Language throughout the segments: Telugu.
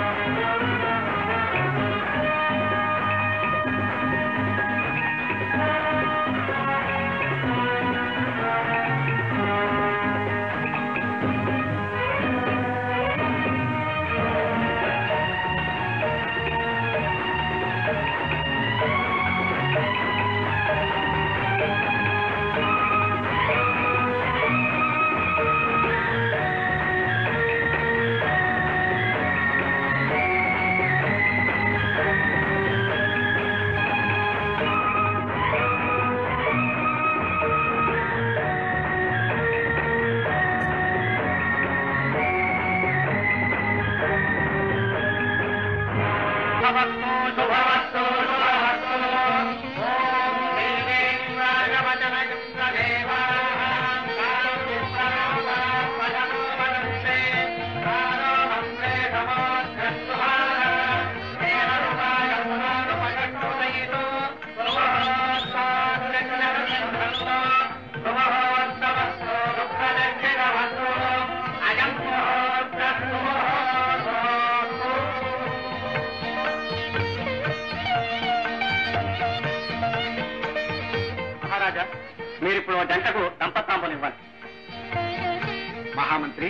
మహారాజా మీరిప్పుడు ఓ జంటకు దంపతాంబులు ఇవ్వాలి మహామంత్రి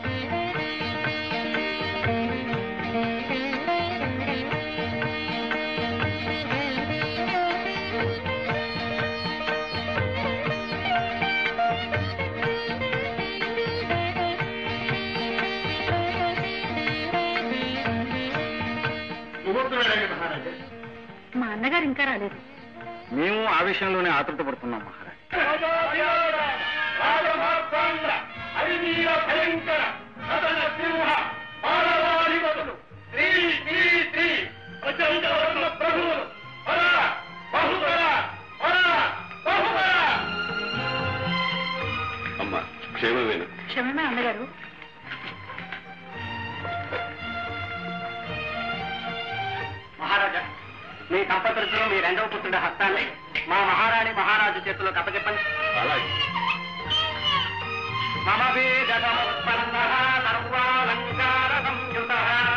మహారాజా మా అన్నగారు ఇంకా రాలేదు మేము ఆ విషయంలోనే ఆతృత పడుతున్నాం మహారాజ్ అమ్మా క్షేమమేనా క్షమమే అన్నగారు మహారాజా మీ దంపతులతో మీ రెండవ పుత్రుడి హస్తాన్ని మా మహారాణి మహారాజు చేతిలోకి అప్పచెప్పండి అలాగే మమ వేదముత్పన్న సర్వాలంకార సంయుత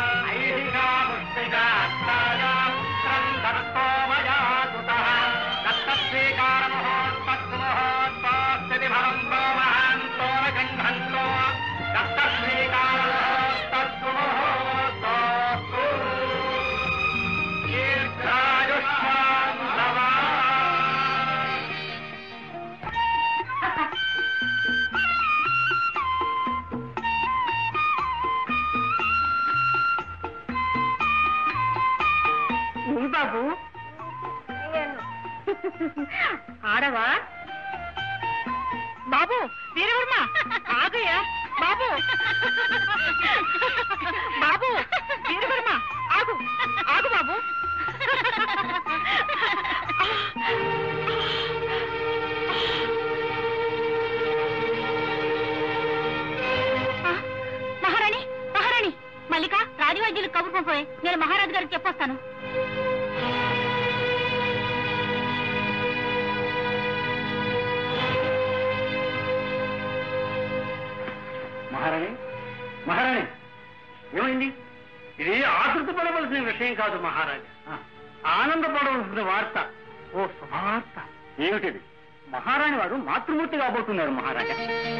దత్తస్వీకార మహోత్పత్తి మహోత్పత్తి మహాంతో గంధంతో దత్తస్వీకార మహోత్పత్తి మహోత్పత్తు దీర్ఘాయుష్మాన్ భవ. ఏ బాబు ఆడవా బాబు వీరవర్మ ఆగయ్యా బాబు బాబు వీరవర్మ ఆగు ఆగు బాబు ఆ, మహారాణి మహారాణి మల్లిక రాజవైద్యులకు కబురు పంపే నేను మహారాజు గారికి చెప్పొస్తాను మహారాణి మహారాణి ఏమైంది ఇది ఆతృత పడవలసిన విషయం కాదు మహారాజా ఆనందపడవలసిన వార్త ఓ శుభవార్త ఏమిటిది మహారాణి వారు మాతృమూర్తి కాబోతున్నారు మహారాజా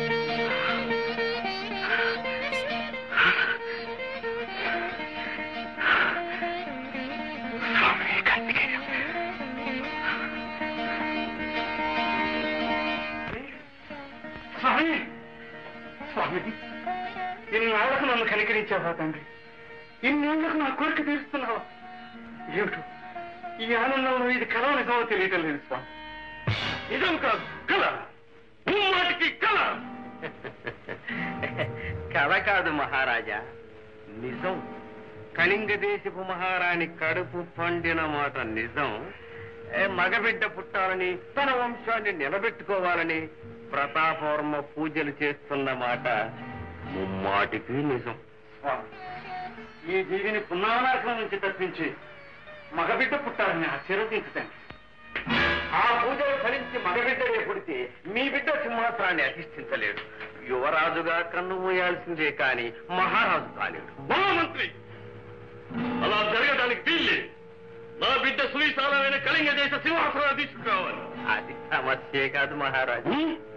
స్వామి స్వామి ఇన్నాళ్లకు నన్ను కనికరించావా తండ్రి ఇన్నేళ్లకు నా కోరిక తీరుస్తున్నావా ఏమిటో ఈ ఆనందంలో ఇది కలవ నిజమో తెలియటం లేదు స్వామి నిజం కాదు కల మాటికి కల కథ కాదు మహారాజా నిజం కళింగ దేశపు మహారాణి కడుపు పండిన మాట నిజం ఏ మగబిడ్డ పుట్టాలని తన వంశాన్ని నిలబెట్టుకోవాలని ప్రతాపవర్మ పూజలు చేస్తున్న మాట ముమ్మాటికి నిజం స్వామి ఈ జీవిని పున్నానాశం నుంచి తప్పించి మగబిడ్డ పుట్టాలని ఆశీర్వదించదండి ఆ పూజలు ఫలించి మగబిడ్డనే పుడితే మీ బిడ్డ సింహాసనాన్ని అధిష్ఠించలేడు యువరాజుగా కన్ను మూయాల్సిందే కాని మహారాజు కాలేడు మహామంత్రి సువిశాలమైన కళింగ దేశ సింహాసనం తీసుకురావాలి అది సమస్యే కాదు మహారాజు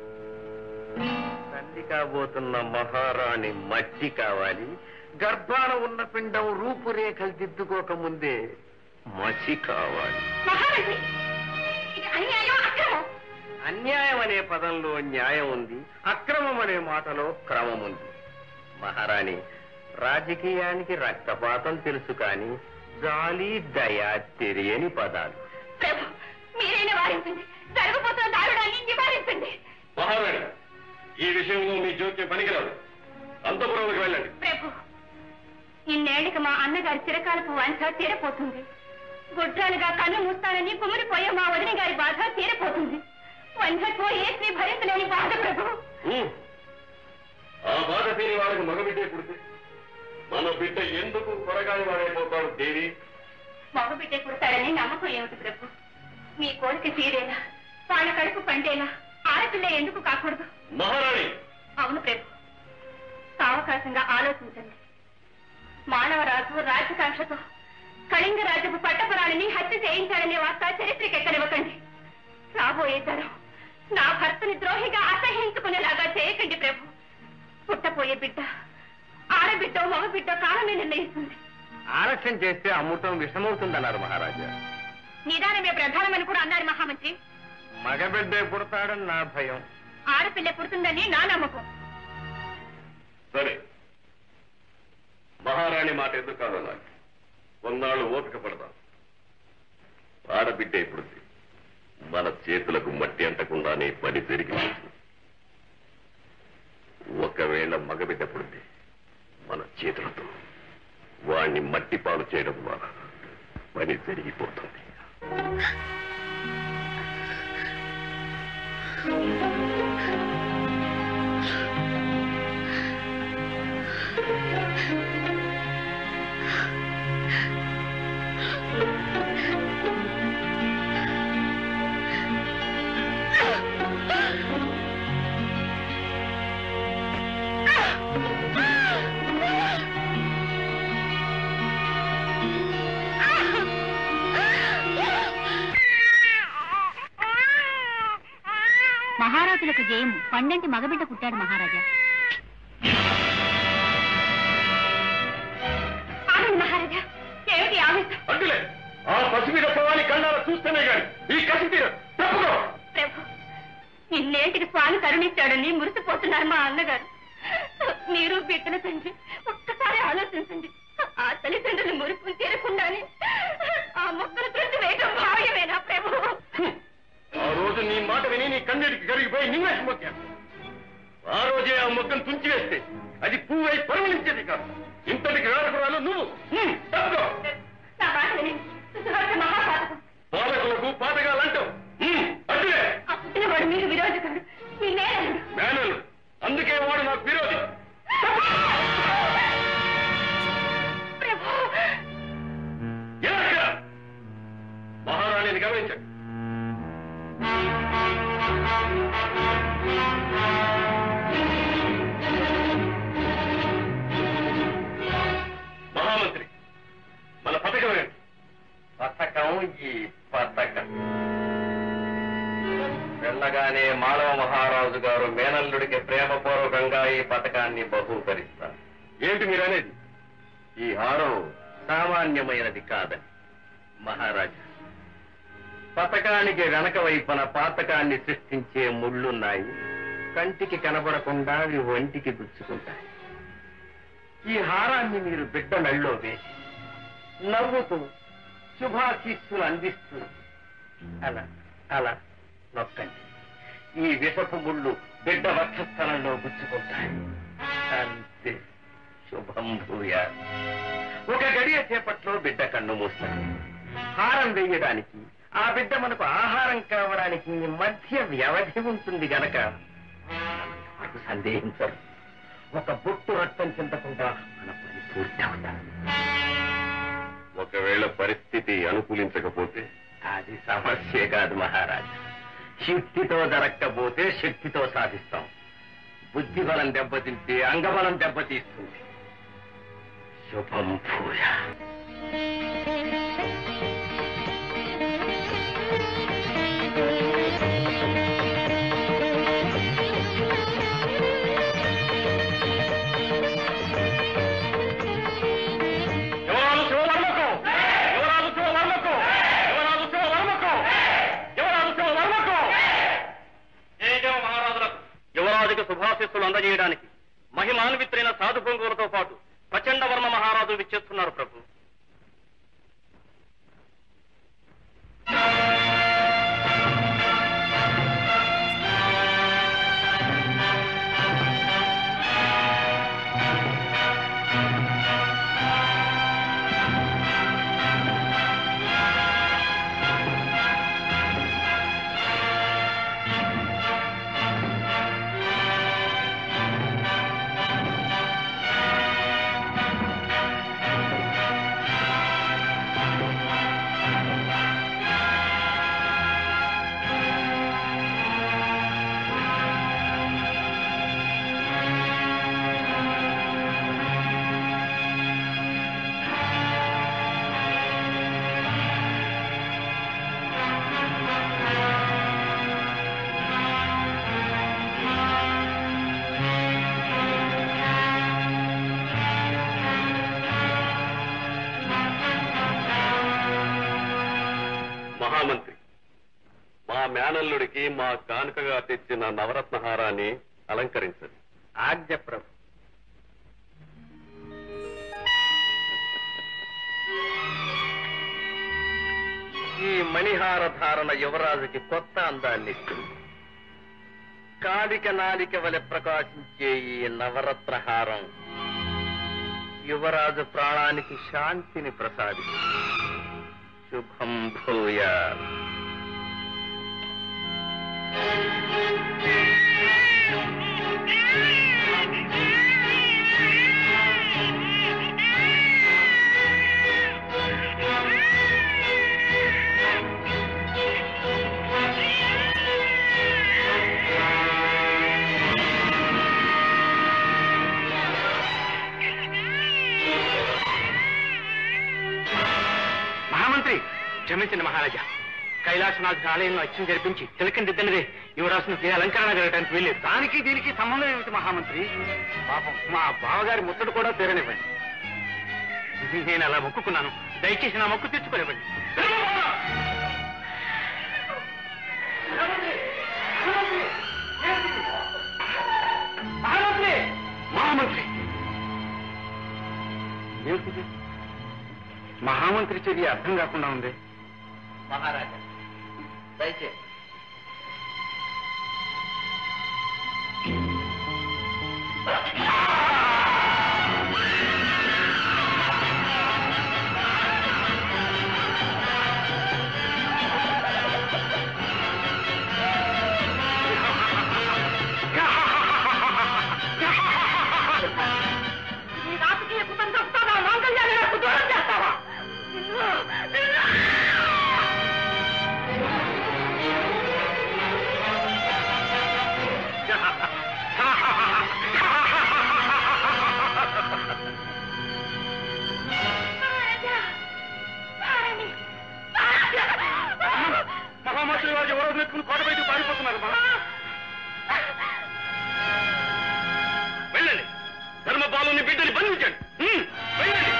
తల్లి కాబోతున్న మహారాణి మట్టి కావాలి గర్భాన ఉన్న పిండం రూపురేఖలు దిద్దుకోక ముందే మసి కావాలి మహారాజు ఇది అన్యాయం అక్రమం అన్యాయం అనే పదంలో న్యాయం ఉంది అక్రమం అనే మాటలో క్రమం ఉంది మహారాణి రాజకీయానికి రక్తపాతం తెలుసు కాని జాలి దయ తెలియని పదాలు ప్రభు మీరైనా వారించండి జరగబోతున్న దారుణాన్ని నివారించండి మహారాణి ఈ విషయంలో మీ జోక్యం పనికిరాదు అంతపురంలోకి వెళ్ళండి ప్రభు ఇన్నేళ్లకి మా అన్నగారి చిరకాలపు వంచ తీరపోతుంది గుడ్రాలుగా కన్ను మూస్తానని కుమిరిపోయే మా వదిన గారి బాధ తీరపోతుంది వంచతో ఏ స్త్రీ భరించలేని బాధ ప్రభు ఉమ్. ఆ బాధ తీరి వాళ్ళకి మగబిడ్డే పుడితే మన బిడ్డ ఎందుకు కొరగాని వాడైపోతాడు దేవి మగ బిడ్డ పుడతాడని నమ్మకం ఏమిటి ప్రభు మీ కోరిక తీరేలా వాళ్ళ కడుపు పండేలా ఆడపిల్ల ఎందుకు కాకూడదు మహారాణి అవును ప్రభు సావకాశంగా ఆలోచించండి మానవరాజు రాజకాంక్షతో కళింగ రాజుకు పట్టపురాణిని హత్య చేయించాడనే వార్త చరిత్రకెక్కనివ్వకండి రాబోయే తరం నా భర్తని ద్రోహిగా అసహించుకునేలాగా చేయకండి ప్రభు పుట్టపోయే బిడ్డ ఆడబిడ్డ మగ బిడ్డ కాలమే నిర్ణయిస్తుంది ఆలస్యం చేస్తే అమృతం విషమవుతుందన్నారు మహారాజా నిదానమే ప్రధానమని కూడా అన్నారు మహామంత్రి మగబిడ్డే పుడతాడని నా భయం ఆడపిల్ల పుడుతుందని నా నమ్మకం సరే మహారాణి మాట ఎందుకు కాదన్నాను కొన్నాళ్ళు ఓపిక పడదాం ఆడబిడ్డే పుడితే మన చేతులకు మట్టి అంటకుండానే పని పెరిగి ఒకవేళ మగబిడ్డ పుడితే మన చేతులతో వాణ్ణి మట్టి పాలు చేయడం ద్వారా పని జరిగిపోతుంది మహారాజులకు జయము పండంటి మగబిడ్డ పుట్టాడు మహారాజా మహారాజా ఏమిటి ఆవేశం అడ్డులే ఆ పసిమీద పోవాలి కన్నాల చూస్తేనే గాని ఈ కసి తీర తప్పుకో ప్రభు ఇన్నేంటికి స్వామి కరుణించాడని మురిసిపోతున్నారు మా అన్నగారు మీరు బిడ్డల తండ్రి ఒక్కసారి ఆలోచించండి ఆ తల్లిదండ్రులు మురుపు తీరకుండానే ఆ మొక్కలు తుడిచి వేయడం భావ్యమేనా ప్రభు హ్మ్. ఆ రోజు నీ మాట విని నీ కన్నీటికి కరిగిపోయి నిన్నేసి మొక్కాను ఆ రోజే ఆ మొక్కను తుంచివేస్తే అది పువ్వై పరిమళించేది కాదు ఇంతటికి వేరకురాలు నువ్వు హ్మ్, తప్పుకో. నా మాట వినండి సుసువార్త మహాపాతకం పాలకులకు పాతకాలంటావు హ్మ్, అడ్డులే ఆ పుట్టినవాడు మీకు విరోధకుడు మీ నేరడు మేనలు అందుకే వాడు నాకు విరోధి ప్రభు ఎలా మహారాణిని గమనించండి మహామంత్రి మన పథకం ఏంటి పథకం ఈ పథకం వెళ్ళగానే మానవ మహారాజు గారు మేనల్లుడికి ప్రేమపూర్వకంగా ఈ పథకాన్ని బహూకరిస్తారు ఏంటి మీరు అనేది ఈ హారం సామాన్యమైనది కాదని మహారాజా పథకానికి వెనక వైపున పాతకాన్ని సృష్టించే ముళ్ళున్నాయి కంటికి కనబడకుండా అవి ఒంటికి గుచ్చుకుంటాయి ఈ హారాన్ని మీరు బిడ్డ మెళ్ళో వేసి నవ్వుతూ శుభాశీస్సులు అందిస్తూ అలా అలా నొక్కండి ఈ విషపు ముళ్ళు బిడ్డ వక్షస్థలంలో గుచ్చుకుంటాయి అంతే శుభం భూయా ఒక గడియ చేపట్లో బిడ్డ కన్ను మూస్తాడు హారం వేయడానికి ఆ బిడ్డ మనకు ఆహారం కావడానికి మధ్య వ్యవధి ఉంటుంది గనక మనకు సందేహించరు ఒక బొట్టు రక్తం చెందకుండా మన పని పూర్తి అవుతారు ఒకవేళ పరిస్థితి అనుకూలించకపోతే అది సమస్య కాదు మహారాజా శక్తితో జరగకపోతే శక్తితో సాధిస్తాం బుద్ధి బలం దెబ్బతింటే అంగబలం దెబ్బతీస్తుంది శుభం భూయా వస్తువులు అందజేయడానికి మహిమాన్వితులైన సాధు పొంగులతో పాటు ప్రచండ వర్మ మహారాజు విచ్చేస్తున్నారు ప్రభు మహామంత్రి మా మేనల్లుడికి మా కానుకగా తెచ్చిన నవరత్న హారాన్ని అలంకరించండి ఆజ్ఞ ప్రభు ఈ మణిహార ధారణ యువరాజుకి కొత్త అందాన్ని ఇచ్చింది కాలిక నాలిక వలె ప్రకాశించే ఈ నవరత్న హారం యువరాజు ప్రాణానికి శాంతిని ప్రసాదిస్తుంది శుభం భూయా మహామంత్రి క్షమించండి మహారాజా కైలాసనాథ్ ఆలయంలో అచ్చం జరిపించి తిలకం దిద్దనిదే యువరాజును ఏ అలంకరణ జరగడానికి వెళ్ళేది దానికి దీనికి సంబంధం ఏమిటి మహామంత్రి పాపం మా బావగారి ముత్తడు కూడా తీరనివ్వండి నేను అలా మొక్కుకున్నాను దయచేసి నా మొక్కు తెచ్చుకోనివ్వండి మహామంత్రి మహామంత్రి ఏమిటిది మహామంత్రి చర్య అర్థం కాకుండా ఉంది మహారాజా దయచేసి ఈ రాజకీయ కుతంత్రంతో నా మాంగళ్యాన్ని నాకు దూరం చేస్తావా మహామంత్రి వారు ఎవరో నెట్టుకుని కోట బయటకు పారిపోతున్నారు వెళ్ళండి ధర్మపాలుని బిడ్డని బంధించండి హ్మ్, వెళ్ళండి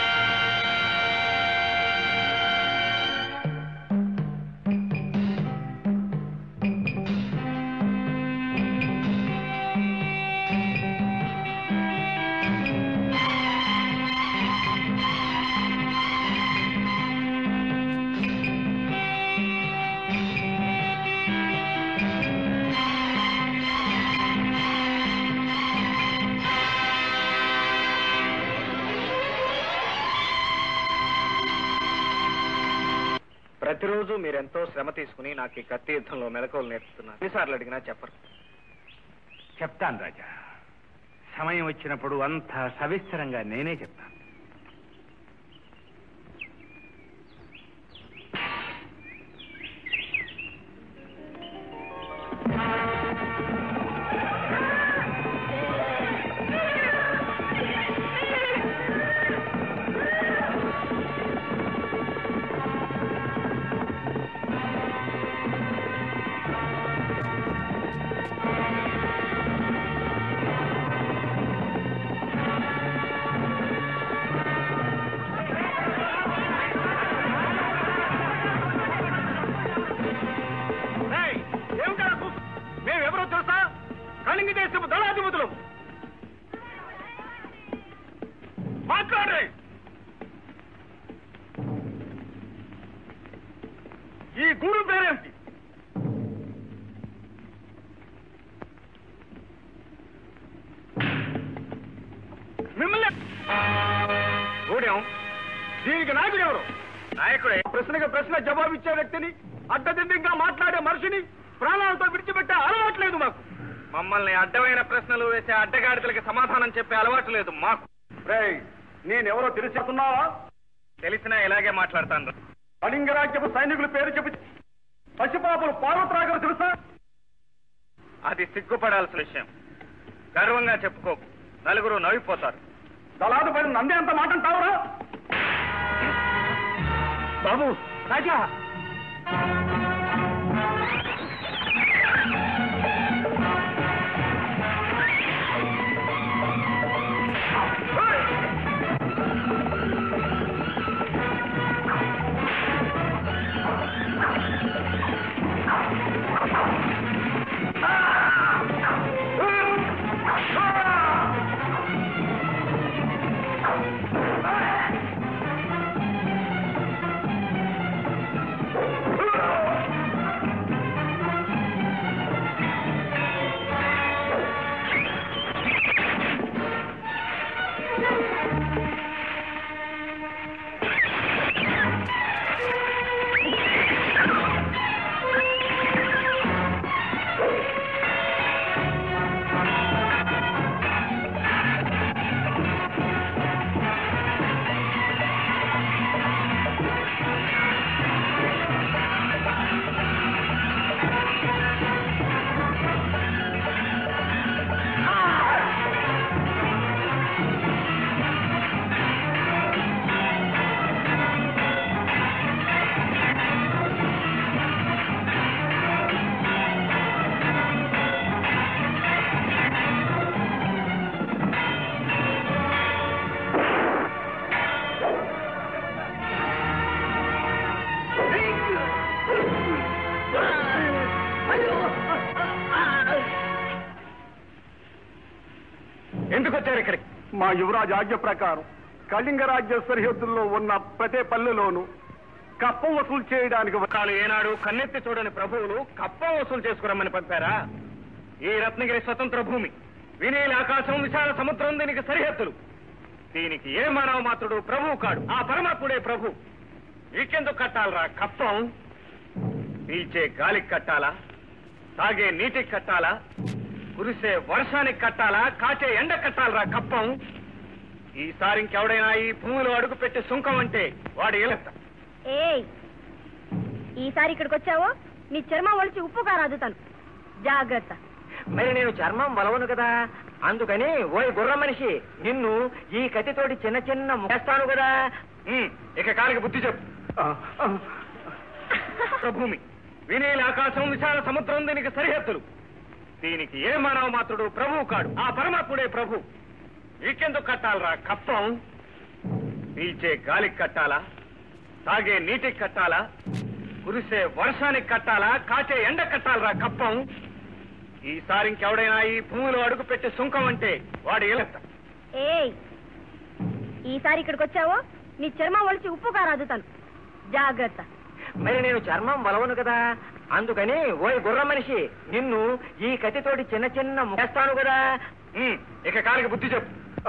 ప్రతిరోజు మీరెంతో శ్రమ తీసుకుని నాకు ఈ కత్తి యుద్ధంలో మెలకువలు నేర్పుతున్నారు ఎన్నిసార్లు అడిగినా చెప్పరు చెప్తాను రాజా సమయం వచ్చినప్పుడు అంత సవిస్తరంగా నేనే చెప్తాను ఆ గుండు పేరేమిటి మిమ్మల్ని గూడెం దీనికి నాయకుడు ఎవరు నాయకుడే ప్రశ్నగా ప్రశ్న జవాబు ఇచ్చే వ్యక్తిని అడ్డదిడ్డంగా మాట్లాడే మనిషిని ప్రాణాలతో విడిచిపెట్టే అలవాటు లేదు మాకు మమ్మల్ని అడ్డమైన ప్రశ్నలు వేసే అడ్డగాడిదలకి సమాధానం చెప్పే అలవాటు లేదు మాకు నేనెవరో తెలిసేస్తున్నావా తెలిసినా ఇలాగే మాట్లాడతాను కళింగరాజ్యపు సైనికుల పేరు చెప్పి పసిపాపలు పార్వతరాగరు తెలుసా అది సిగ్గుపడాల్సిన విషయం గర్వంగా చెప్పుకో నలుగురు నవ్విపోతారు దళాదు పైన నందే అంత మాట అంటావురా బాబు రాజా ఎందుకు వచ్చారు ఇక్కడికి మా యువరాజు ఆజ్ఞ ప్రకారం కళింగ రాజ్య సరిహద్దుల్లో ఉన్న ప్రతి పల్లెలోనూ కప్పం వసూలు చేయడానికి కాలు ఏనాడు కన్నెత్తి చూడని ప్రభువులు కప్పం వసూలు చేసుకురమ్మని పంపారా ఈ రత్నగిరి స్వతంత్ర భూమి వినీల ఆకాశం విశాల సముద్రం దీనికి సరిహద్దులు దీనికి ఏ మానవ మాత్రుడు ప్రభువు కాడు ఆ పరమాత్ముడే ప్రభు నీకెందుకు కట్టాలరా కప్పం పీల్చే గాలికి కట్టాలా తాగే నీటికి కట్టాలా కురిసే వర్షానికి కట్టాలా కాచే ఎండ కట్టాలరా కప్పం ఈసారి ఇంకెవడైనా ఈ భూమిలో అడుగు పెట్టి సుంకం అంటే వాడు ఎలెత్త ఏయ్ ఈసారి ఇక్కడికి వచ్చావో నీ చర్మం ఒలిచి ఉప్పు కారం అద్దుతాను జాగ్రత్త మరి నేను చర్మం బలవను కదా అందుకని ఓయ్ గుర్ర మనిషి నిన్ను ఈ కత్తితోటి చిన్న చిన్న ముఖేస్తాను కదా ఉమ్, ఇక కాలికి బుద్ధి చెప్పు భూమి వినీల ఆకాశం విశాల సముద్రం దీనికి సరిహద్దులు దీనికి ఏ మానవ మాత్రుడు ప్రభువు కాడు ఆ పరమాత్ముడే ప్రభు నీకెందుకు కట్టాలరా కప్పం పీల్చే గాలికి కట్టాలా తాగే నీటికి కట్టాలా కురిసే వర్షానికి కట్టాలా కాచే ఎండ కట్టాలరా కప్పం ఈసారి ఇంకెవడైనా ఈ భూమిలో అడుగు పెట్టి సుంకం అంటే వాడు ఎలెత్త ఏయ్ ఈసారి ఇక్కడికి వచ్చావో నీ చర్మం ఒలిచి ఉప్పు కారం అద్దుతాను జాగ్రత్త మరి నేను చర్మం బలవను కదా అందుకని ఓయ్ గుర్ర మనిషి నిన్ను ఈ కత్తితోటి చిన్న చిన్న ముఖేస్తాను కదా ఉమ్, ఇక కాలికి బుద్ధి చెప్పు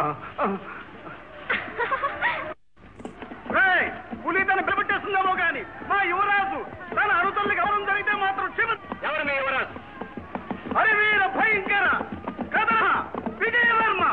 రేయ్, పులి తను బిలబెట్టేస్తుందేమో గాని మా యువరాజు తన అరుతల్ని గౌరవం జరిగితే మాత్రం క్షమ ఎవరు మీ యువరాజు హరివీర భయంకర కథ విజయవర్మ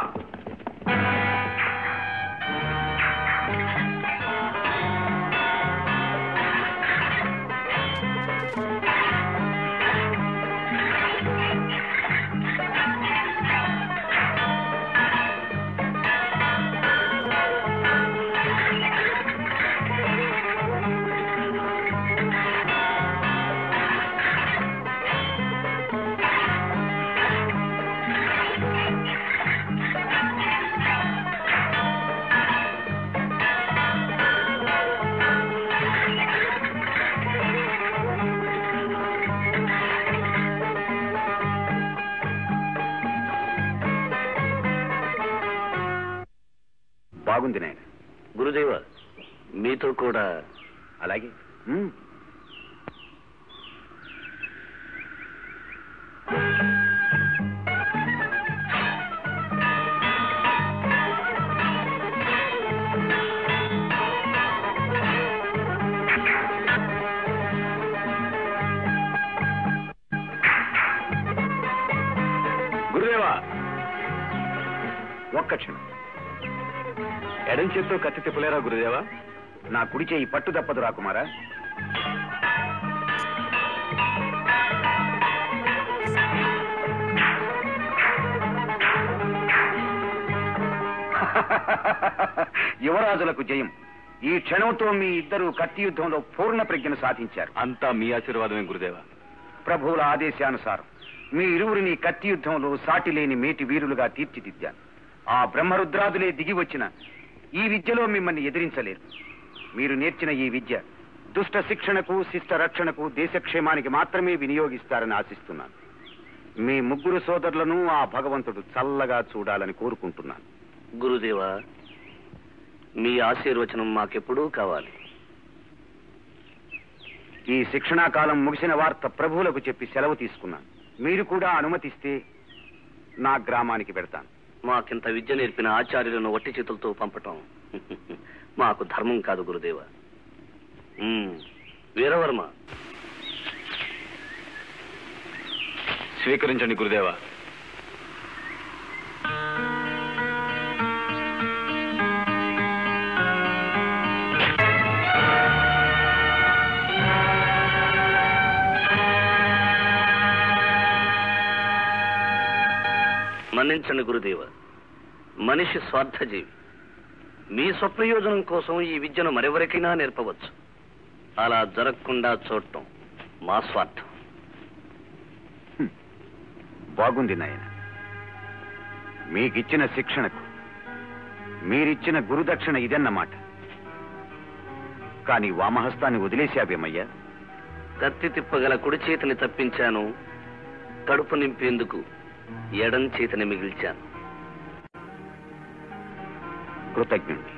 బాగుంది నాయన గురుదేవ మీతో కూడా అలాగే ఒక్క క్షణం ఎడం చేత్తో కత్తి తిప్పలేరా గురుదేవా నా కుడి చేయి పట్టు తప్పదు రాకుమారా యువరాజులకు జయం ఈ క్షణంతో మీ ఇద్దరు కత్తి యుద్ధంలో పూర్ణ ప్రజ్ఞను సాధించారు అంతా మీ ఆశీర్వాదమే గురుదేవా ప్రభువుల ఆదేశానుసారం మీ ఇరువురిని కత్తి యుద్ధంలో సాటి లేని మేటి వీరులుగా తీర్చిదిద్దాను ఆ బ్రహ్మరుద్రాదులే దిగి వచ్చిన ఈ విద్యలో మిమ్మల్ని ఎదిరించలేరు మీరు నేర్చిన ఈ విద్య దుష్ట శిక్షణకు శిష్ట రక్షణకు దేశక్షేమానికి మాత్రమే వినియోగిస్తారని ఆశిస్తున్నాను మీ ముగ్గురు సోదరులను ఆ భగవంతుడు చల్లగా చూడాలని కోరుకుంటున్నాను గురుదేవా మీ ఆశీర్వచనం మాకెప్పుడూ కావాలి ఈ శిక్షణా కాలం ముగిసిన వార్త ప్రభువులకు చెప్పి సెలవు తీసుకున్నాను మీరు కూడా అనుమతిస్తే నా గ్రామానికి పెడతాను మాకింత విద్య నేర్పిన ఆచార్యులను వట్టి చేతులతో పంపటం మాకు ధర్మం కాదు గురుదేవ ఉమ్, వీరవర్మ స్వీకరించండి గురుదేవా మన్నించండి గురుదేవ మనిషి స్వార్థజీవి మీ స్వప్రయోజనం కోసం ఈ విద్యను మరెవరికైనా నేర్పవచ్చు అలా జరగకుండా చూడటం మా స్వార్థం బాగుంది నాయన మీకిచ్చిన శిక్షణకు మీరిచ్చిన గురుదక్షిణ ఇదన్నమాట కానీ వామహస్తాన్ని వదిలేశావేమయ్యా కత్తి తిప్పగల కుడి చేతిని తప్పించాను కడుపు నింపేందుకు ఎడం చేతిని మిగిల్చాను కృతజ్ఞుడి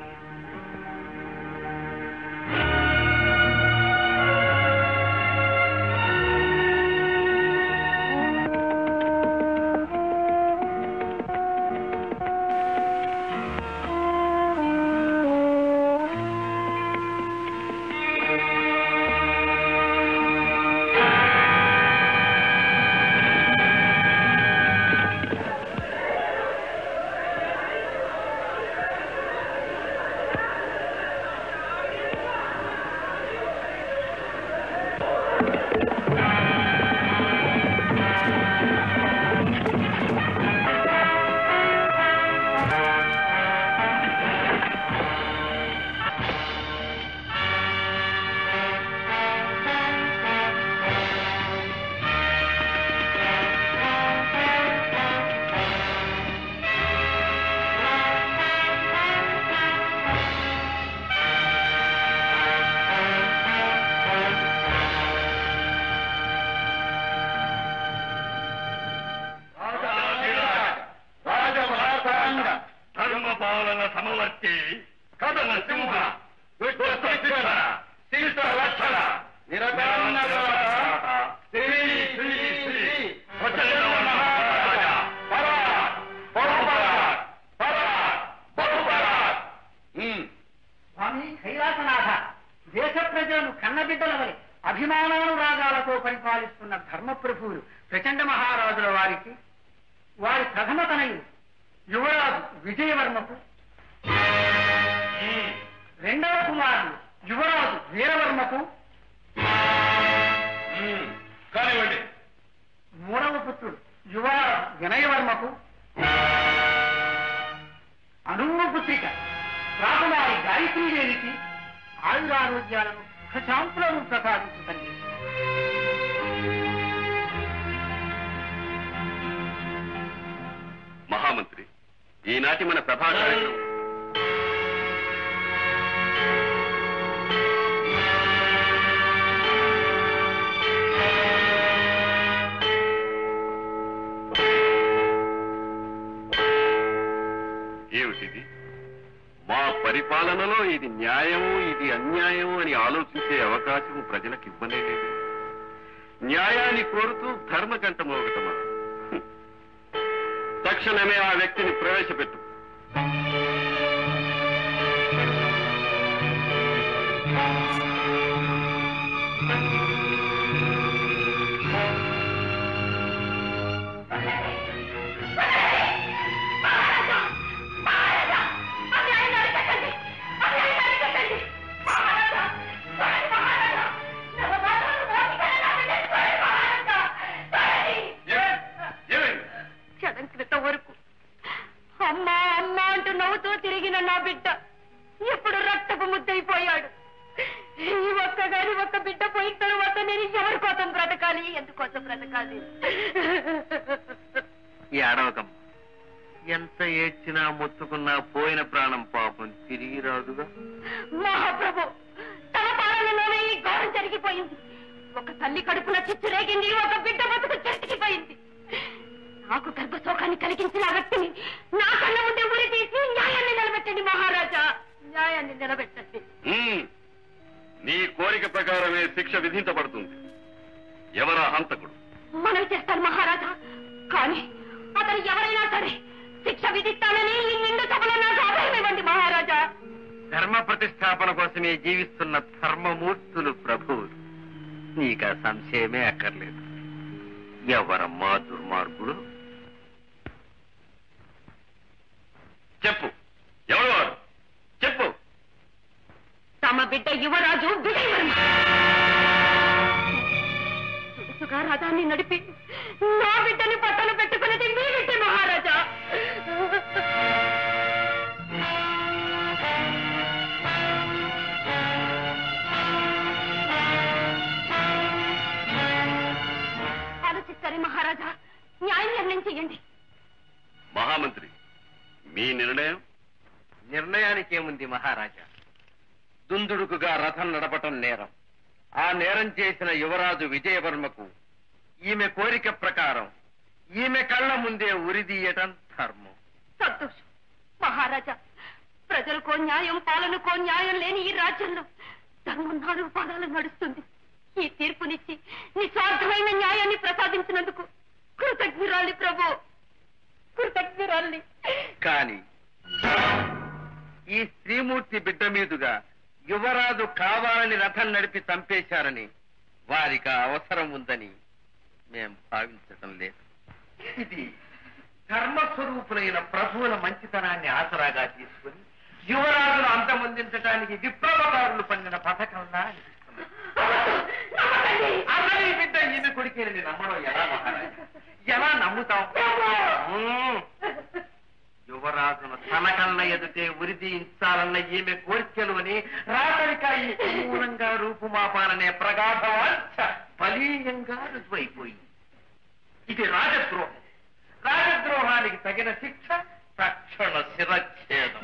రాజభారతాంగ ధర్మపాలన సమవర్తి కథన సింహ దుష్ట శిక్షణ శిష్ట రక్షణ నిరతాన్న శ్రీ శ్రీ శ్రీ ప్రచండ మహారాజ పరాక్ బహుపరాక్ పరాక్ బహుపరాక్ స్వామి కైలాసనాథ దేశ ప్రజలను కన్నబిడ్డల వలె అభిమానానురాగాలతో పరిపాలిస్తున్న ధర్మప్రభువులు ప్రచండ మహారాజుల వారికి వారి ప్రథమ తనయులు యువరాజు విజయవర్మకు రెండవ కుమారుడు యువరాజు వీరవర్మకు కానివ్వండి మూడవ పుత్రుడు యువరాజు వినయవర్మకు అనుమ్మ పుత్రిక రాకుమారి గాయత్రీదేవికి ఆయురారోగ్యాలను సుఖశాంతులను ప్రసాదించు తల్లి మహామంత్రి ఈనాటి మన ప్రభా కార్యక్రమం ఏమిటిది మా పరిపాలనలో ఇది న్యాయము ఇది అన్యాయం అని ఆలోచించే అవకాశం ప్రజలకు ఇవ్వనే లేదు న్యాయాన్ని కోరుతూ ధర్మకంఠ మోగటమా హ్మ్. తక్షణమే ఆ వ్యక్తిని ప్రవేశపెట్టు కోసం బ్రతకాలి ఏడవకం ఎంత ఏడ్చినా మొత్తుకున్నా పోయిన ప్రాణం పాపం తిరిగి రాదుగా మహాప్రభు తన పాలనలోనే ఈ ఘోరం జరిగిపోయింది ఒక తల్లి కడుపున చిచ్చు రేగింది ఒక బిడ్డ బతుకు చెట్టుకిపోయింది నాకు గర్భశోకాన్ని కలిగించిన ఆ వ్యక్తిని నా కళ్ళ ముందే ఉరి తీసి న్యాయాన్ని నిలబెట్టండి మహారాజా న్యాయాన్ని నిలబెట్టండి ఉమ్. నీ కోరిక ప్రకారమే శిక్ష విధించబడుతుంది ఎవరా హంతకుడు మనవి చేస్తాను మహారాజా కానీ అతను ఎవరైనా సరే శిక్ష విధిస్తానని ఈ నిండు సభలో నాకు అభయం ఇవ్వండి మహారాజా ధర్మ ప్రతిష్టాపన కోసమే జీవిస్తున్న ధర్మమూర్తులు ప్రభువులు నీకు ఆ సంశయమే అక్కర్లేదు ఎవరమ్మా దుర్మార్గుడు చెప్పు ఎవరు వారు చెప్పు తమ బిడ్డ యువరాజు విజయవర్మ చురుసుగా రథాన్ని నడిపి నా బిడ్డని పట్టలు పెట్టుకున్నది మీ బిడ్డ మహారాజా ఆలోచిస్తారే మహారాజా న్యాయం నిర్ణయం చెయ్యండి మహామంత్రి మీ నిర్ణయం నిర్ణయానికి ఏముంది మహారాజా దుందుడుకుగా రథం నడపటం నేరం ఆ నేరం చేసిన యువరాజు విజయవర్మకు ఈమె కోరిక ప్రకారం ఈమె కళ్ళ ముందే ఉరిదీయటం ధర్మం సంతోషం మహారాజా ప్రజలకో న్యాయం పాలనకో న్యాయం లేని ఈ రాజ్యంలో ధర్మం నాలుగు పాదాలు నడుస్తుంది ఈ తీర్పునిచ్చి నిస్వార్థమైన న్యాయాన్ని ప్రసాదించినందుకు కృతజ్ఞురాలి ప్రభు కృతజ్ఞురాలి కాని ఈ శ్రీమూర్తి బిడ్డ మీదుగా యువరాజు కావాలని రథం నడిపి చంపేశారని వారికి ఆ అవసరం ఉందని మేం భావించటం లేదు ఇది ధర్మస్వరూపులైన ప్రభువుల మంచితనాన్ని ఆసరాగా తీసుకుని యువరాజును అంతమొందించడానికి విప్లవకారులు పండిన పథకంలా అనిపిస్తున్నది. అసలు ఈ బిడ్డ ఈమె కొడుకేనని నమ్మడం ఎలా మహారాజా ఎలా నమ్ముతాం మ్మ్. యువరాజును తన కళ్ళ ఎదుటే ఉరిదీయించాలన్న ఈమె కోరికలు అని రాతరికాయి మూలంగా రూపుమాపాలనే ప్రగాఢ వాంఛ బలీయంగా రుజువైపోయింది ఇది రాజద్రోహం రాజద్రోహానికి తగిన శిక్ష తక్షణ శిరచ్ఛేదం